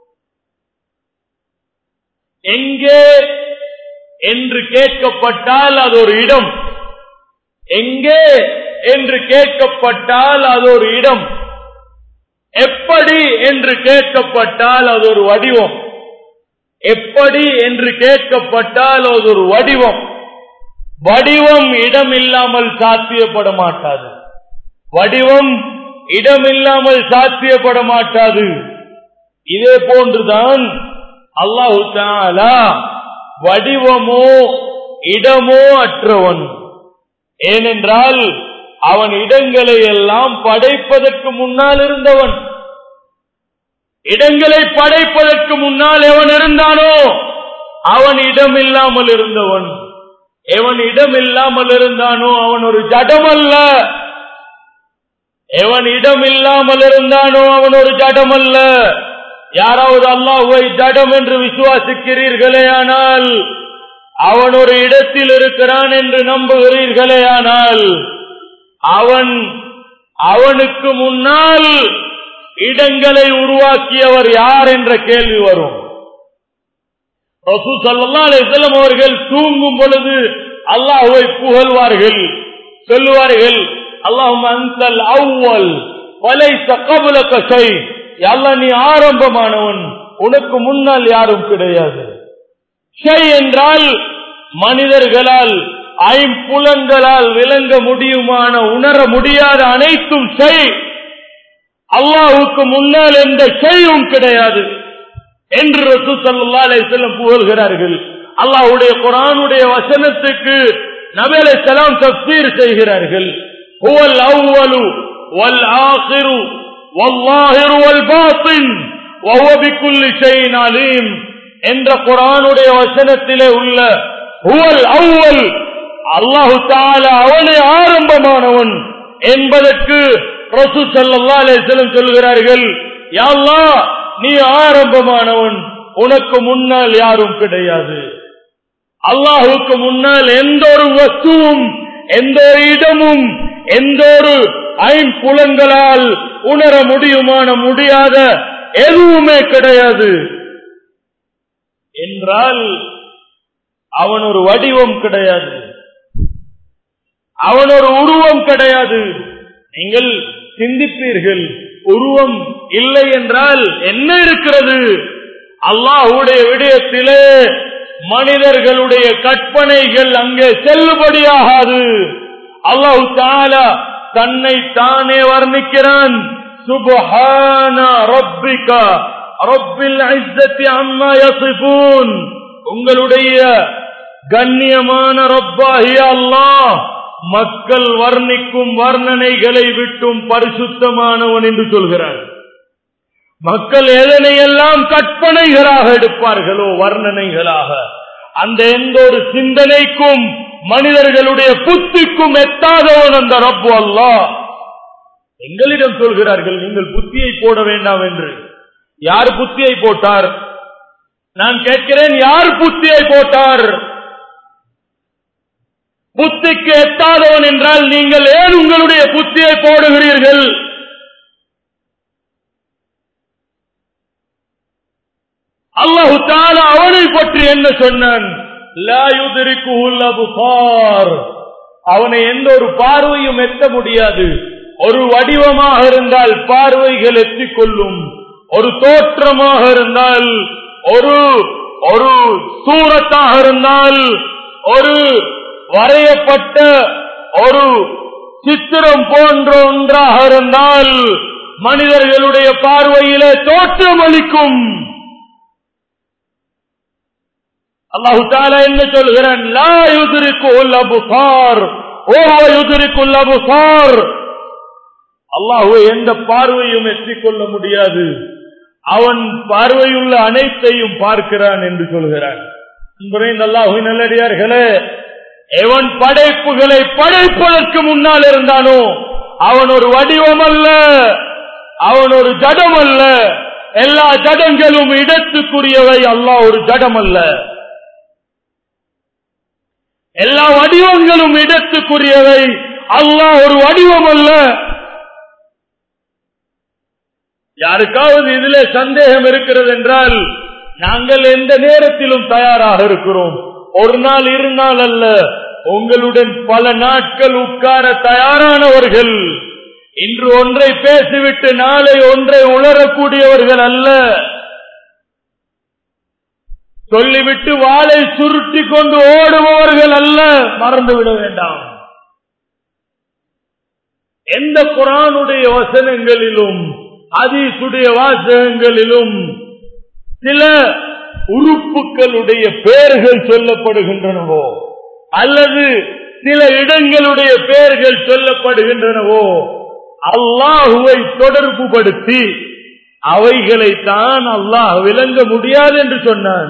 எங்கே என்று கேட்கப்பட்டால் அது ஒரு இடம் எங்கே என்று கேட்கப்பட்டால் அது ஒரு இடம் எப்படி என்று கேட்கப்பட்டால் அது ஒரு வடிவம் எப்படி என்று கேட்கப்பட்டால் அது ஒரு வடிவம் வடிவம் இடம் இல்லாமல் சாத்தியப்பட மாட்டாது வடிவம் இடமில்லாமல் சாத்தியப்பட மாட்டாது இதே போன்றுதான் அல்லாஹு தாலா வடிவமோ இடமோ அற்றவன் ஏனென்றால் அவன் இடங்களை எல்லாம் படைப்பதற்கு முன்னால் இருந்தவன் இடங்களை படைப்பதற்கு முன்னால் எவன் இருந்தானோ அவன் இடமில்லாமல் இருந்தவன் எவன் இடமில்லாமல் இருந்தானோ அவன் ஒரு ஜடம் அல்ல எவன் இடமில்லாமல் இருந்தானோ அவன் ஒரு ஜடம் அல்ல யாராவது அல்லாஹுவை ஜடம் என்று விசுவாசிக்கிறீர்களே ஆனால் அவன் ஒரு இடத்தில் இருக்கிறான் என்று நம்புகிறீர்களே ஆனால் அவன் அவனுக்கு முன்னால் இடங்களை உருவாக்கியவர் யார் என்ற கேள்வி வரும் செல்லம் அவர்கள் தூங்கும் பொழுது அல்லாஹுவை புகழ்வார்கள் சொல்லுவார்கள் அல்லாஹும் அந்தல் அவ்வல் வலை சக்கபுல கசை அல்ல நீ ஆரம்பமானவன் உனக்கு முன்னால் யாரும் கிடையாது ஷை என்றால் மனிதர்களால் ஐம்புலன்களால் விளங்க முடியுமான உணர முடியாத அனைத்தும் செய் அல்லாஹுக்கு முன்னால் எந்த செய்யும் கிடையாது என்று ரசூ சல்லா செல்லம் புகழ்கிறார்கள் அல்லாஹுடைய குரானுடைய வசனத்துக்கு நபேலை செலாம் தப்சீர் செய்கிறார்கள் ஹுவல் அவ்வலு வல் ஆகிரு والظاهر والباطن وهو بكل شيء عليم என்ற குரானுடைய வசனத்திலே உள்ள ஹுவல் அவ்வல் அல்லாஹு தாலா அவனே ஆரம்பமானவன் என்பதற்கு ரசூ சல்லா அலிஸ்லம் சொல்கிறார்கள் யாழ்லா நீ ஆரம்பமானவன் உனக்கு முன்னால் யாரும் கிடையாது அல்லாஹுக்கு முன்னால் எந்த ஒரு வஸ்துவும் எந்த ஒரு இடமும் எந்த ஒரு ஐம்புலங்களால் உணர முடியுமான முடியாத எதுவுமே கிடையாது என்றால் அவன் ஒரு வடிவம் கிடையாது அவன் ஒரு உருவம் கிடையாது நீங்கள் சிந்திப்பீர்கள் உருவம் இல்லை என்றால் என்ன இருக்கிறது அல்லாஹுடைய விடயத்திலே மனிதர்களுடைய கற்பனைகள் அங்கே செல்லுபடியாகாது அல்லாஹு தாலா தன்னை தானே வர்ணிக்கிறான் சுபஹான ரப்பிகா ரப்பில் ஐஸ்ஸத்தி அம்மா யசிஃபூன் உங்களுடைய கண்ணியமான ரப்பாகிய அல்லாஹ் மக்கள் வர்ணிக்கும் வர்ணனைகளை விட்டும் பரிசுத்தமானவன் என்று சொல்கிறார் மக்கள் எதனையெல்லாம் கற்பனைகளாக எடுப்பார்களோ வர்ணனைகளாக அந்த எந்த ஒரு சிந்தனைக்கும் மனிதர்களுடைய புத்திக்கும் எத்தாதவன் அந்த ரப்பு அல்லா எங்களிடம் சொல்கிறார்கள் நீங்கள் புத்தியை போட வேண்டாம் என்று யார் புத்தியை போட்டார் நான் கேட்கிறேன் யார் புத்தியை போட்டார் புத்திக்கு எட்டாதவன் என்றால் நீங்கள் ஏன் உங்களுடைய புத்தியை போடுகிறீர்கள் அல்லாஹு தாலா அவனை பற்றி என்ன சொன்னான் அவனை எந்த ஒரு பார்வையும் எத்த முடியாது ஒரு வடிவமாக இருந்தால் பார்வைகள் எத்திக்கொள்ளும் ஒரு தோற்றமாக இருந்தால் ஒரு ஒரு சூரத்தாக இருந்தால் ஒரு வரையப்பட்ட ஒரு சித்திரம் போன்ற ஒன்றாக இருந்தால் மனிதர்களுடைய பார்வையிலே தோற்றம் அளிக்கும் அல்லாஹு தாலா என்ன சொல்கிறான் லா யுதிரிக்கு அபுசார் ஓஹோ யுதிரிக்கு அபுசார் அல்லாஹுவை எந்த பார்வையும் எத்திக்கொள்ள முடியாது அவன் பார்வையுள்ள அனைத்தையும் பார்க்கிறான் என்று சொல்கிறான் அல்லாஹு நல்லடியார்களே எவன் படைப்புகளை படைப்பதற்கு முன்னால் இருந்தானோ அவன் ஒரு வடிவம் அல்ல அவன் ஒரு ஜடம் அல்ல எல்லா ஜடங்களும் இடத்துக்குரியவை அல்லாஹ் ஒரு ஜடம் அல்ல எல்லா வடிவங்களும் இடத்துக்குரியவை அல்லாஹ் ஒரு வடிவம் அல்ல யாருக்காவது இதிலே சந்தேகம் இருக்கிறது என்றால் நாங்கள் எந்த நேரத்திலும் தயாராக இருக்கிறோம் ஒரு நாள் இரு நாள் அல்ல உங்களுடன் பல நாட்கள் உட்கார தயாரானவர்கள் இன்று ஒன்றை பேசிவிட்டு நாளை ஒன்றை உணரக்கூடியவர்கள் அல்ல சொல்லிவிட்டு வாளை சுருட்டி கொண்டு ஓடுபவர்கள் அல்ல மறந்துவிட வேண்டாம் எந்த குரானுடைய வசனங்களிலும் அதீசுடைய வாசகங்களிலும் சில உறுப்புகளுடைய பெயர்கள் சொல்லப்படுகின்றனவோ அல்லது சில இடங்களுடைய பெயர்கள் சொல்லப்படுகின்றனவோ அல்லாஹுவை தொடர்புபடுத்தி அவைகளை தான் அல்லாஹ் விளங்க முடியாது என்று சொன்னான்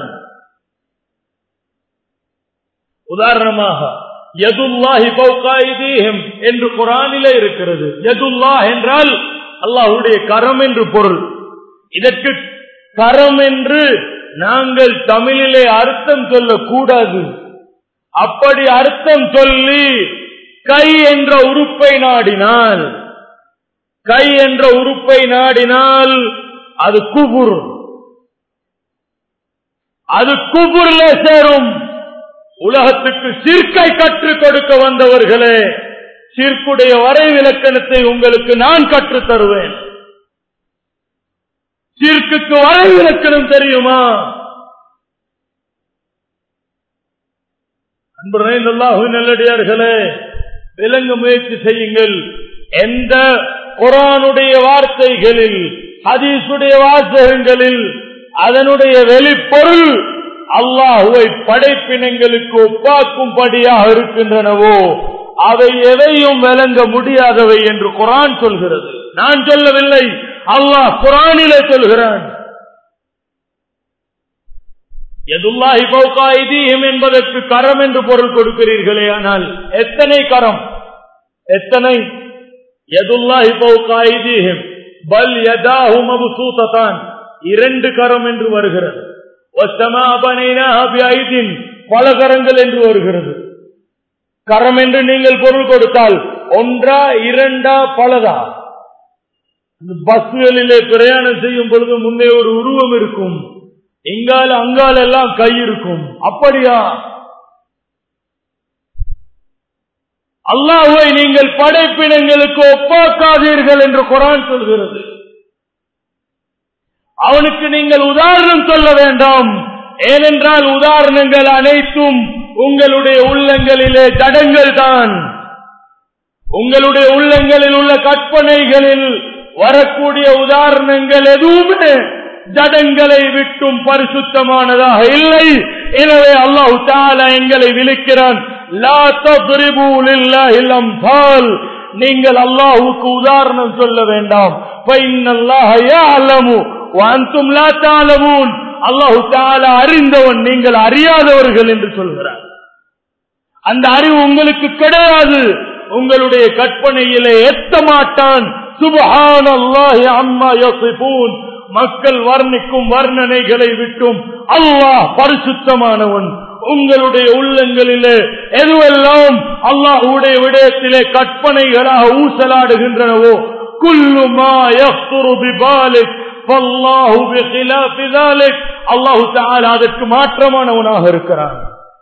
உதாரணமாக எதுல்லாஹி பௌகாயிதீஹிம் என்று குரானிலே இருக்கிறது எதுல்லாஹ் என்றால் அல்லாஹுடைய கரம் என்று பொருள் இதற்கு கரம் என்று நாங்கள் தமிழிலே அர்த்தம் சொல்லக்கூடாது அப்படி அர்த்தம் சொல்லி கை என்ற உறுப்பை நாடினால் கை என்ற உறுப்பை நாடினால் அது குபுர் அது குபுர்ல சேரும் உலகத்துக்கு சிற்கை கற்றுக் கொடுக்க வந்தவர்களே சிற்குடைய வரை விலக்கணத்தை உங்களுக்கு நான் கற்றுத் தருவேன் சிற்குக்கு வரை விலக்கணம் தெரியுமா அன்புல்லாஹு நல்லடியார்களே விலங்கு முயற்சி செய்யுங்கள் எந்த குரானுடைய வார்த்தைகளில் ஹதீசுடைய வாசகங்களில் அதனுடைய வெளிப்பொருள் அல்லாஹுவை படைப்பினங்களுக்கு ஒப்பாக்கும்படியாக இருக்கின்றனவோ அவை எதையும் விளங்க முடியாதவை என்று குரான் சொல்கிறது நான் சொல்லவில்லை அல்லாஹ் குரானிலே சொல்கிறான் எதுல்லாஹி பௌகாயிதீஹிம் என்பதற்கு கரம் என்று பொருள் கொடுக்கிறீர்களே ஆனால் எத்தனை கரம் எத்தனை எதுல்லாஹி பௌகாயிதீஹிம் பல் யதாஹு மபுசூததான் இரண்டு கரம் என்று வருகிறது பல கரங்கள் என்று வருகிறது கரம் என்று நீங்கள் பொருள் கொடுத்தால் ஒன்றா இரண்டா பலதா பஸ்களிலே பிரயாணம் செய்யும் பொழுது முன்னே ஒரு உருவம் இருக்கும் இங்கால அங்கால எல்லாம் கை இருக்கும் அப்படியா அல்லாஹுவை நீங்கள் படைப்பினங்களுக்கு ஒப்பாக்காதீர்கள் என்று குரான் சொல்கிறது அவனுக்கு நீங்கள் உதாரணம் சொல்ல வேண்டாம் ஏனென்றால் உதாரணங்கள் அனைத்தும் உங்களுடைய உள்ளங்களிலே ஜடங்கள் தான் உங்களுடைய உள்ளங்களில் உள்ள கற்பனைகளில் வரக்கூடிய உதாரணங்கள் எதுவுமே ஜடங்களை விட்டும் பரிசுத்தமானதாக இல்லை எனவே அல்லாஹு தாலா எங்களை விழிக்கிறான் நீங்கள் அல்லாஹுக்கு உதாரணம் சொல்ல வேண்டாம் அல்லாஹு தாலா அறிந்தவன் நீங்கள் அறியாதவர்கள் என்று சொல்கிறார் அந்த அறிவு உங்களுக்கு கிடையாது உங்களுடைய கற்பனையிலே எத்த மாட்டான் சுபஹான் அல்லாஹி அம்மா யோசிப்பூன் மக்கள் வர்ணிக்கும் வர்ணனைகளை விட்டும் அல்லாஹ் பரிசுத்தமானவன் உங்களுடைய உள்ளங்களிலே எதுவெல்லாம் அல்லாஹுடைய விடயத்திலே கற்பனைகளாக ஊசலாடுகின்றனவோ குல்லுமா அல்லாஹு அதற்கு மாற்றமானவனாக இருக்கிறான்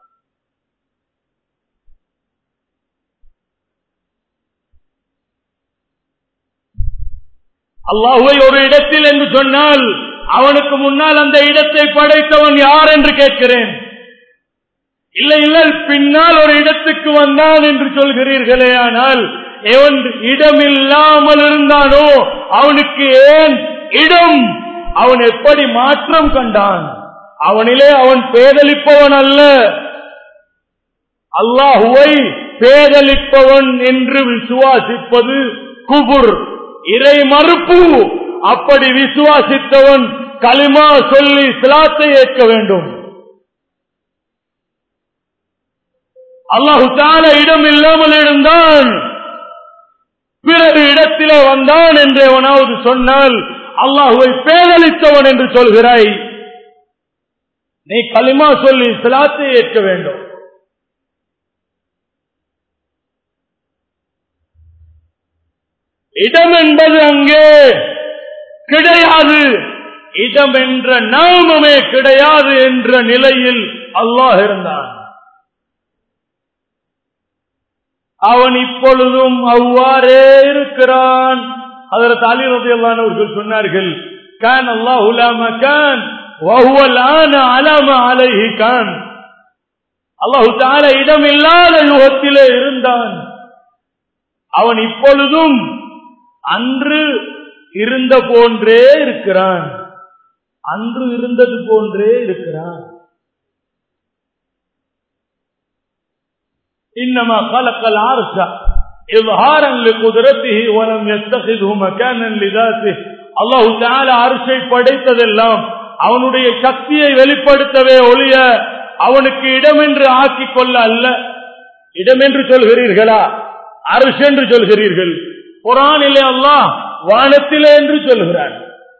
அல்லாஹுவை ஒரு இடத்தில் என்று சொன்னால் அவனுக்கு முன்னால் அந்த இடத்தை படைத்தவன் யார் என்று கேட்கிறேன் இல்லை இல்லை பின்னால் ஒரு இடத்துக்கு வந்தான் என்று சொல்கிறீர்களே ஆனால் எவன் இடமில்லாமல் இருந்தானோ அவனுக்கு ஏன் இடம் அவன் எப்படி மாற்றம் கண்டான் அவனிலே அவன் பேதலிப்பவன் அல்ல அல்லாஹுவை பேதலிப்பவன் என்று விசுவாசிப்பது குபுர் இறை மறுப்பு அப்படி விசுவாசித்தவன் களிமா சொல்லி சிலாத்தை ஏற்க வேண்டும் அல்லாஹு தால இடம் இல்லாமல் இருந்தான் பிறகு இடத்திலே வந்தான் என்று எவனாவது சொன்னால் அல்லாஹுவை பேதலித்தவன் என்று சொல்கிறாய் நீ களிமா சொல்லி சிலாத்தை ஏற்க வேண்டும் இடம் என்பது அங்கே கிடையாது இடம் என்ற நாமமே கிடையாது என்ற நிலையில் அல்லாஹ் இருந்தான் அவன் இப்பொழுதும் அவ்வாறே இருக்கிறான் அதற்கு அலி ரதியல்லானவர்கள் சொன்னார்கள் கான் அல்லாஹ் மகான் அலாம அலைஹி கான் அல்லாஹு தால இடம் இல்லாத யுகத்திலே இருந்தான் அவன் இப்பொழுதும் அன்று இருந்த போன்றே இருக்கிறான் அன்று இருந்தது போன்றே இருக்கிறான் إنما خلق العرش إظهارا لقدرته ولم يتخذه مكانا لذاته அல்லாஹு தால அரசை படைத்ததெல்லாம் அவனுடைய சக்தியை வெளிப்படுத்தவே ஒழிய அவனுக்கு இடம் என்று ஆக்கிக் கொள்ள அல்ல இடம் என்று சொல்கிறீர்களா அரசு என்று சொல்கிறீர்கள் குரானிலே அல்லாஹ் வானத்திலே என்று சொல்கிறார்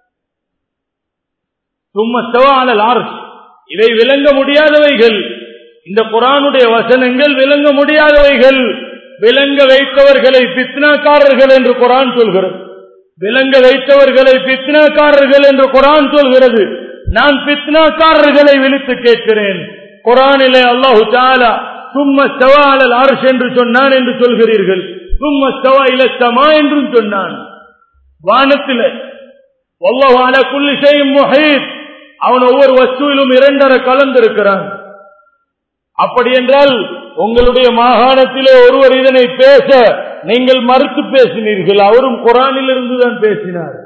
சும்மா செவானல் அரசு இவை விளங்க முடியாதவைகள் இந்த குரானுடைய வசனங்கள் விளங்க முடியாதவைகள் விளங்க வைத்தவர்களை பித்னாக்காரர்கள் என்று குரான் சொல்கிறது விளங்க வைத்தவர்களை பித்னாக்காரர்கள் என்று குரான் சொல்கிறது நான் பித்னாக்காரர்களை விழித்து கேட்கிறேன் குரானிலே அல்லாஹு தாலா சும்ம செவாலல் அரசு என்று சொன்னான் என்று சொல்கிறீர்கள் சும்ம செவா இலத்தமா என்றும் சொன்னான் வானத்தில் ஒல்லவான குள்ளி செய்யும் முஹீத் அவன் ஒவ்வொரு வஸ்துவிலும் இரண்டரை கலந்திருக்கிறான் அப்படி என்றால் உங்களுடைய மாகாணத்திலே ஒருவர் இதனை பேச நீங்கள் மறுத்து பேசினீர்கள் அவரும் குரானில் இருந்துதான் பேசினார்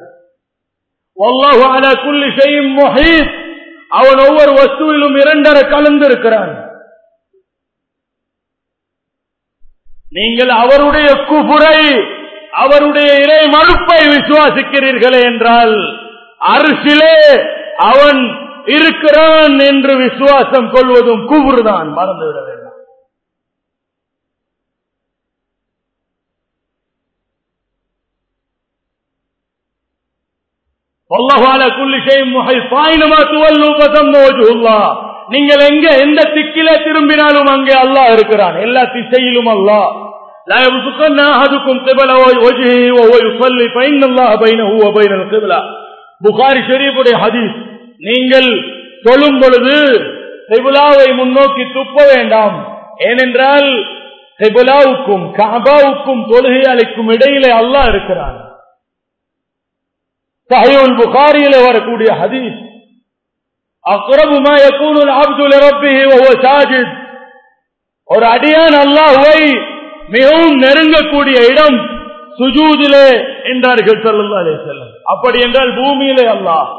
குள்ளி செய்யும் முஹீத் அவன் ஒவ்வொரு வஸ்துவிலும் இரண்டரை கலந்திருக்கிறான் நீங்கள் அவருடைய குபுரை அவருடைய இறை மறுப்பை விசுவாசிக்கிறீர்களே என்றால் அரசிலே அவன் இருக்கிறான் என்று விசுவாசம் கொள்வதும் குபுர்தான் மறந்துவிட வேண்டும் والله على كل شيء محيط فاينما تولوا فثم وجه الله நீங்கள் எங்க எந்த திக்கிலே திரும்பினாலும் அங்கே அல்லாஹ் இருக்கிறான் எல்லா திசையிலும் அல்லாஹ் لا يبصقن احدكم قبل وجهه وهو يصلي فان الله بينه وبين القبلة புகாரி ஷரீஃபுடைய ஹதீஸ் நீங்கள் தொழும் பொழுது கிபிலாவை முன்னோக்கி துப்ப வேண்டாம் ஏனென்றால் கிபிலாவுக்கும் கபாவுக்கும் தொழுகை அளிக்கும் இடையிலே அல்லாஹ் இருக்கிறான் சஹீஹுல் புகாரியில வரக்கூடிய ஹதீஸ் அக்ரபு மா யகூனு அல்-அப்து லிரப்பிஹி வஹுவ சாஜித் ஒரு அடியான் அல்லாஹ்வை மிகவும் நெருங்கக்கூடிய இடம் சுஜூதிலே என்றார்கள் ஸல்லல்லாஹு அலைஹி வஸல்லம் அப்படி என்றால் பூமியிலே அல்லாஹ்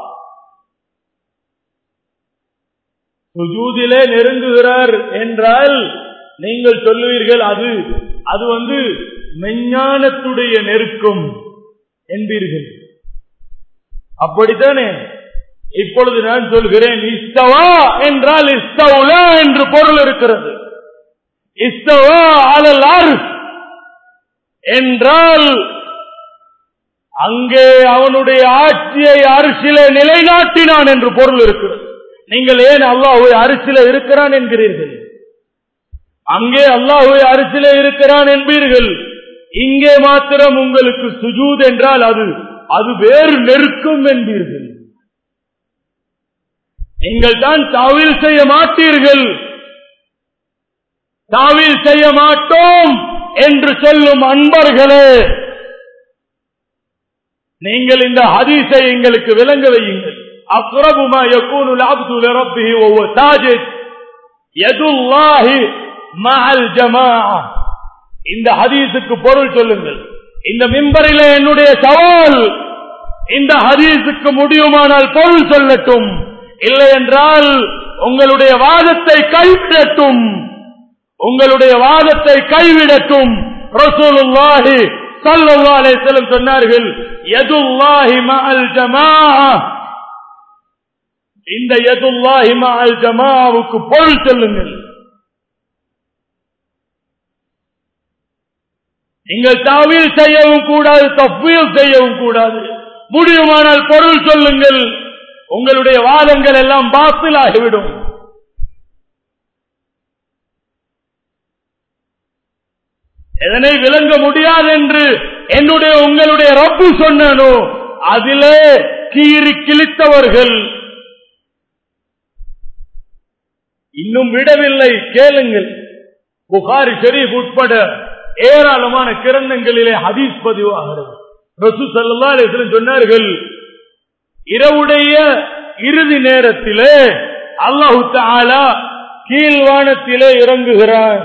சுஜூதிலே நெருங்குகிறார் என்றால் நீங்கள் சொல்லுவீர்கள் அது அது வந்து மெஞ்ஞானத்துடைய நெருக்கம் என்பீர்கள் அப்படித்தானே இப்பொழுது நான் சொல்கிறேன் இஸ்தவா என்றால் இஸ்தவுலா என்று பொருள் இருக்கிறது இஸ்தவா அலல் அர்ஷ் என்றால் அங்கே அவனுடைய ஆட்சியை அரிசிலே நிலைநாட்டினான் என்று பொருள் இருக்கிறது நீங்கள் ஏன் அல்லாஹுவை அரிசில இருக்கிறான் என்கிறீர்கள் அங்கே அல்லாஹுவை அரிசில இருக்கிறான் என்பீர்கள் இங்கே மாத்திரம் உங்களுக்கு சுஜூத் என்றால் அது அது வேறு நெருக்கம் என்பீர்கள் நீங்கள் தான் தாவில் செய்ய மாட்டீர்கள் தாவில் செய்ய மாட்டோம் என்று சொல்லும் அன்பர்களே நீங்கள் இந்த ஹதீஸை எங்களுக்கு விளங்க வையுங்கள் அக்ரபுமா யகூனு அப்து லரப்பிஹி வஹுவ சாஜித் யதுல்லாஹி மஅல் ஜமாஅ இந்த ஹதீஸுக்கு பொருள் சொல்லுங்கள் இந்த மிம்பரிலே என்னுடைய சவால் இந்த ஹதீஸுக்கு முடியுமானால் பொருள் சொல்லட்டும் இல்லை என்றால் உங்களுடைய வாதத்தை கைவிடட்டும் உங்களுடைய வாதத்தை கைவிடட்டும் ரசூலுல்லாஹி ஸல்லல்லாஹு அலைஹி வஸல்லம் சொன்னார்கள் யதுல்லாஹி மஅல் ஜமாஅ இந்த யதுல்லாஹி மஅல் ஜமாஅவுக்கு பொருள் சொல்லுங்கள் நீங்கள் தாவீல் செய்யவும் கூடாது தஃபீல் செய்யவும் கூடாது முடியுமானால் பொருள் சொல்லுங்கள் உங்களுடைய வாதங்கள் எல்லாம் பாத்திலாகிவிடும் எதனை விளங்க முடியாது என்று என்னுடைய உங்களுடைய ரப்பு சொன்னனோ அதிலே கீறி கிழித்தவர்கள் இன்னும் விடவில்லை கேளுங்கள் புகாரி ஷெரீப் உட்பட ஏராளமான கிரந்தங்களிலே ஹதீஸ் பதிவாகிறது ரசூ சல்லா அலிஸ்லம் சொன்னார்கள் இரவுடைய இறுதி நேரத்திலே அல்லாஹு தாலா கீழ்வானத்திலே இறங்குகிறான்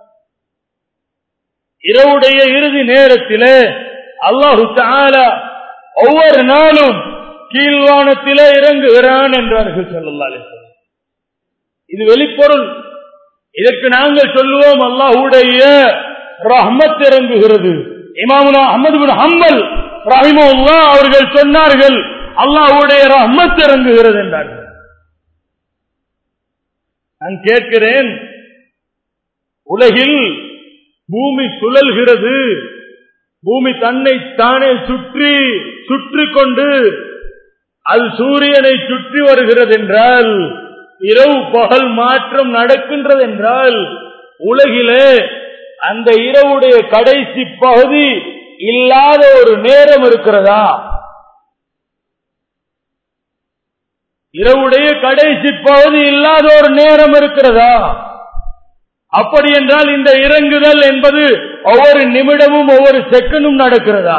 இரவுடைய இறுதி நேரத்திலே அல்லாஹு தாலா ஒவ்வொரு நாளும் கீழ்வானத்திலே இறங்குகிறான் என்றார்கள் சல்லா அலிஸ்லம் இது வெளிப்பொருள் இதற்கு நாங்கள் சொல்லுவோம் அல்லாஹுடைய ரஹ்மத் இறங்குகிறது இமாமுனா அஹமது பின் ஹம்பல் ரஹிமுல்லா அவர்கள் சொன்னார்கள் அல்லாஹுடைய ரஹ்மத் இறங்குகிறது என்றார்கள் நான் கேட்கிறேன் உலகில் பூமி சுழல்கிறது பூமி தன்னை தானே சுற்றி சுற்றி கொண்டு அது சூரியனை சுற்றி வருகிறது என்றால் இரவு பகல் மாற்றம் நடக்கின்றது என்றால் உலகிலே அந்த இரவுடைய கடைசி பகுதி இல்லாத ஒரு நேரம் இருக்கிறதா இரவுடைய கடைசி பகுதி இல்லாத ஒரு நேரம் இருக்கிறதா அப்படி என்றால் இந்த இறங்குதல் என்பது ஒவ்வொரு நிமிடமும் ஒவ்வொரு செகண்டும் நடக்கிறதா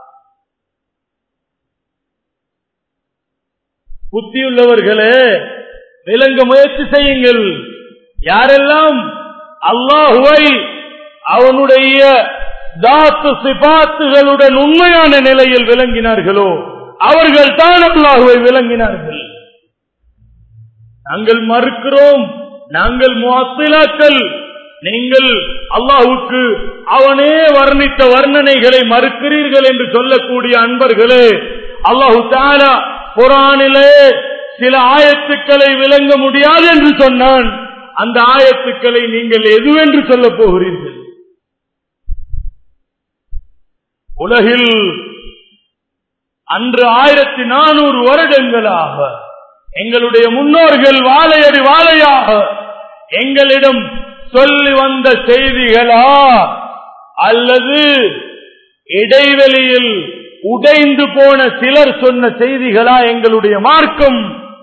புத்தியுள்ளவர்களே விளங்க முயற்சி செய்யுங்கள் யாரெல்லாம் அல்லாஹுவை அவனுடைய தாத்து சிபாத்துகளுடன் உண்மையான நிலையில் விளங்கினார்களோ அவர்கள் தான் அல்லாஹுவை விளங்கினார்கள் நாங்கள் மறுக்கிறோம் நாங்கள் முத்திலாக்கள் நீங்கள் அல்லாஹுக்கு அவனே வர்ணித்த வர்ணனைகளை மறுக்கிறீர்கள் என்று சொல்லக்கூடிய அன்பர்களே அல்லாஹு தாலா குரானிலே சில ஆயத்துக்களை விளங்க முடியாது என்று சொன்னான் அந்த ஆயத்துக்களை நீங்கள் எதுவென்று சொல்ல போகிறீர்கள் உலகில் அன்று ஆயிரத்தி நானூறு வருடங்களாக எங்களுடைய முன்னோர்கள் வாழையடி வாழையாக எங்களிடம் சொல்லி வந்த செய்திகளா அல்லது இடைவெளியில் உடைந்து போன சிலர் சொன்ன செய்திகளா எங்களுடைய மார்க்கம்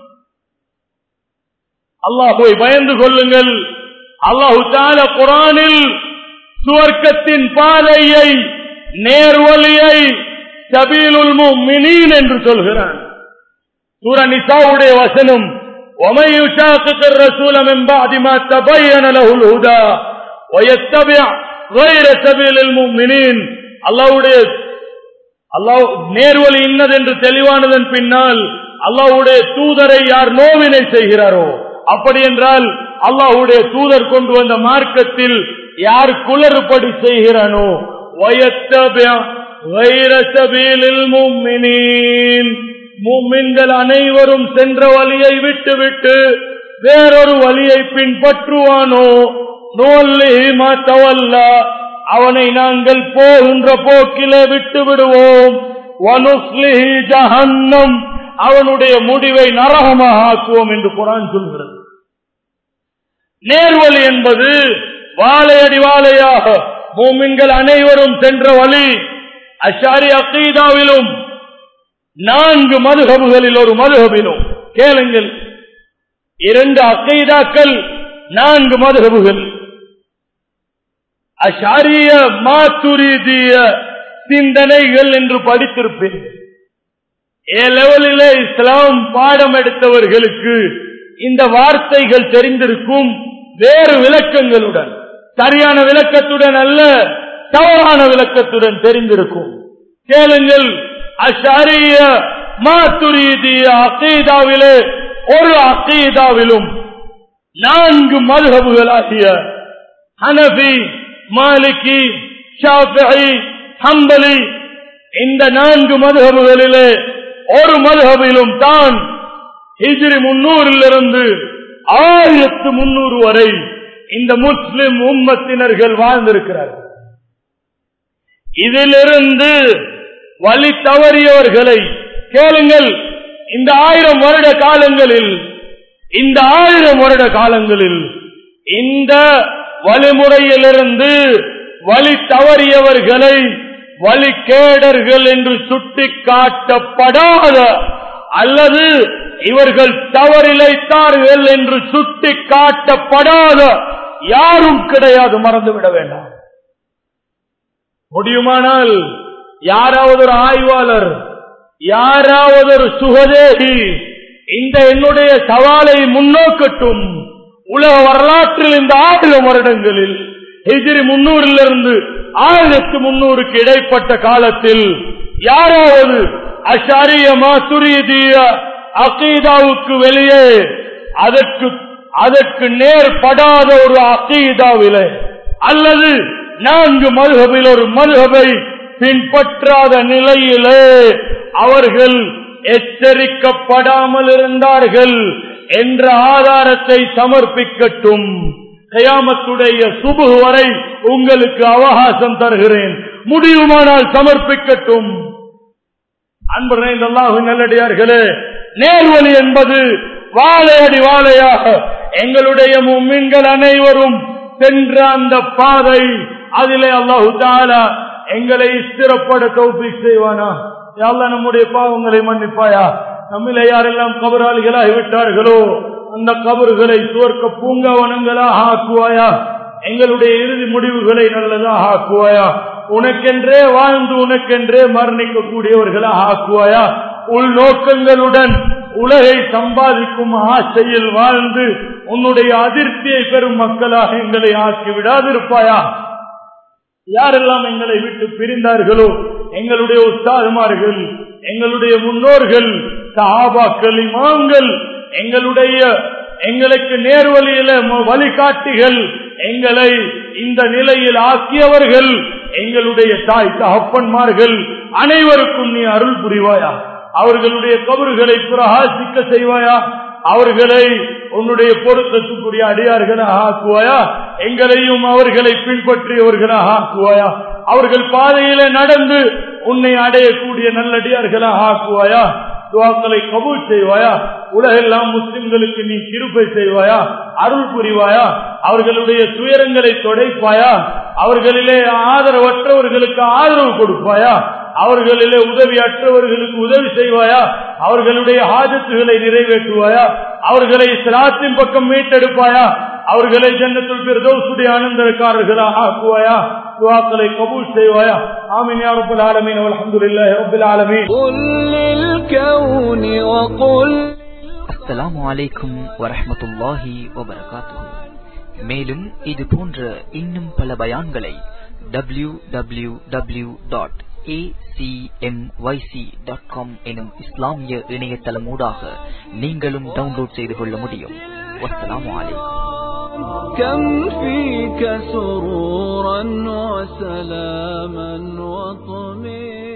அல்லாஹுவை பயந்து கொள்ளுங்கள் அல்லாஹு தால குரானில் சுவர்க்கத்தின் பாதையை நேர்வழியை சபீலுல் முஃமினீன் என்று சொல்கிறான் சூர நிசாவுடைய வசனம் ومن يشاقق الرسول من بعد ما تبين له الهدى ويتبع غير سبيل المؤمنين அல்லாஹ்வுடைய அல்லாஹ் நேர்வழி இன்னது என்று தெளிவானதன் பின்னால் அல்லாஹ்வுடைய தூதரை யார் நோவினை செய்கிறாரோ அப்படி என்றால் அல்லாஹ்வுடைய தூதர் கொண்டு வந்த மார்க்கத்தில் யார் குளறுபடி செய்கிறானோ ويتبع غير سبيل المؤمنين மூமின்கள் அனைவரும் சென்ற வழியை விட்டுவிட்டு வேறொரு வழியை பின்பற்றுவானோ தவல்ல அவனை நாங்கள் போகின்ற போக்கிலே விட்டு விடுவோம் வனுஸ்லிஹி ஜஹன்னம் அவனுடைய முடிவை நரகமாக ஆக்குவோம் என்று குரான் சொல்கிறது நேர்வழி என்பது வாழையடி வாழையாக மூமின்கள் அனைவரும் சென்ற வழி அஷாரி அக்கீதாவிலும் நான்கு மதுகபுகளில் ஒரு மதுகபிலும் கேளுங்கள் இரண்டு அக்கைதாக்கள் நான்கு மதுகபுகள் அஷாரிய மாத்துரீதிய சிந்தனைகள் என்று படித்திருப்பேன் ஏ லெவலிலே இஸ்லாம் பாடம் எடுத்தவர்களுக்கு இந்த வார்த்தைகள் தெரிந்திருக்கும் வேறு விளக்கங்களுடன் சரியான விளக்கத்துடன் அல்ல தவறான விளக்கத்துடன் தெரிந்திருக்கும் கேளுங்கள் அஷாரிய மாத்துரீதிய அக்கீதாவிலே ஒரு அக்கீதாவிலும் நான்கு மதுகபுகளாகிய ஹனபி மாலிகி ஷாஃபிஐ ஹம்பலி இந்த நான்கு மதுகபுகளிலே ஒரு மதுகபிலும் தான் ஹிஜ்ரி முன்னூறிலிருந்து ஆயிரத்து முன்னூறு வரை இந்த முஸ்லிம் உம்மத்தினர்கள் வாழ்ந்திருக்கிறார்கள் இதிலிருந்து வழி தவறியவர்களை கேளுங்கள் இந்த ஆயிரம் வருட காலங்களில் இந்த ஆயிரம் வருட காலங்களில் இந்த வழிமுறையிலிருந்து வழி தவறியவர்களை வழிகேடர்கள் என்று சுட்டி காட்டப்படாத அல்லது இவர்கள் தவறிழைத்தார்கள் என்று சுட்டி காட்டப்படாத யாரும் கிடையாது மறந்துவிட வேண்டாம் முடியுமானால் யாராவது ஒரு ஆய்வாளர் யாராவது ஒரு சுகதேகி இந்த என்னுடைய சவாலை முன்னோக்கட்டும் உலக வரலாற்றில் இந்த ஆயிரம் வருடங்களில் ஹிஜிரி முன்னூறிலிருந்து ஆயிரத்து முன்னூறுக்கு இடைப்பட்ட காலத்தில் யாராவது அஷாரிய மாசுரீதிய அகீதாவுக்கு வெளியே அதற்கு அதற்கு நேர்படாத ஒரு அகீதாவிலே அல்லது நான்கு மதுகபில் ஒரு மதுகபை பின்பற்றாத நிலையிலே அவர்கள் எச்சரிக்கப்படாமல் இருந்தார்கள் என்ற ஆதாரத்தை சமர்ப்பிக்கட்டும் கயாமத்துடைய சுபு வரை உங்களுக்கு அவகாசம் தருகிறேன் முடியுமானால் சமர்ப்பிக்கட்டும் அன்பர்களே நல்லடியார்களே நேர்வழி என்பது வாழையடி வாழையாக எங்களுடைய மும்மின்கள் அனைவரும் சென்ற அந்த பாதை அதிலே அல்லாஹு தாலா எங்களை ஸ்திரப்பட தௌபிக் செய்வானா யாழ்லா நம்முடைய பாவங்களை மன்னிப்பாயா நம்மிலே யாரெல்லாம் கபராளிகளாகி விட்டார்களோ அந்த கபறுகளை சுவர்க்க பூங்காவனங்களாக ஆக்குவாயா எங்களுடைய இறுதி முடிவுகளை நல்லதாக ஆக்குவாயா உனக்கென்றே வாழ்ந்து உனக்கென்றே மரணிக்க கூடியவர்களாக ஆக்குவாயா உள்நோக்கங்களுடன் உலகை சம்பாதிக்கும் ஆசையில் வாழ்ந்து உன்னுடைய அதிருப்தியை பெறும் மக்களாக எங்களை ஆக்கி விடாதிருப்பாயா யாரெல்லாம் எங்களை விட்டு பிரிந்தார்களோ எங்களுடைய உஸ்தாதுமார்கள் எங்களுடைய முன்னோர்கள் சஹாபாக்கள் இமாம்கள் எங்களுடைய எங்களுக்கு நேர்வழியில வழிகாட்டிகள் எங்களை இந்த நிலையில் ஆக்கியவர்கள் எங்களுடைய தாய் தகப்பன்மார்கள் அனைவருக்கும் நீ அருள் புரிவாயா அவர்களுடைய கபறுகளை பிரகாசிக்க செய்வாயா அவர்களை உன்னுடைய பொருத்தத்துக்குரிய அடியார்களாக ஆக்குவாயா எங்களையும் அவர்களை பின்பற்றியவர்களாக ஆக்குவாயா அவர்கள் பாதையில நடந்து உன்னை அடையக்கூடிய நல்லடியார்களாக ஆக்குவாயா துவாக்களை கபூல் செய்வாயா உலகெல்லாம் முஸ்லிம்களுக்கு நீ கிருப்பை செய்வாயா அருள் புரிவாயா அவர்களுடைய துயரங்களை தொடைப்பாயா அவர்களிலே ஆதரவற்றவர்களுக்கு ஆதரவு கொடுப்பாயா அவர்களிலே உதவியற்றவர்களுக்கு உதவி செய்வாயா அவர்களுடைய ஆஜத்துகளை நிறைவேற்றுவாயா அவர்களை சிராத்தின் பக்கம் மீட்டெடுப்பாயா அவர்களை ஜன்னத்துள் பிரதோசுடைய ஆனந்தக்காரர்களாக ஆக்குவாயா துவாக்களை கபூல் செய்வாயா ஆமீன் யா ரப்பல் ஆலமீன் வல்ஹம்துலில்லாஹி ரப்பில் ஆலமீன் قل للكون وقل அஸ்ஸலாமு அலைக்கும் வரஹ்மத்துல்லாஹி வபரகாத்துஹு மேலும் இது போன்ற இன்னும் பல பயான்களை W W W dot dot com எனும் இஸ்லாமிய இணையதளமூடாக நீங்களும் டவுன்லோட் செய்து கொள்ள முடியும் வஸ்ஸலாமு அலைக்கும் كم فيك سرورا وسلاما وطمئنا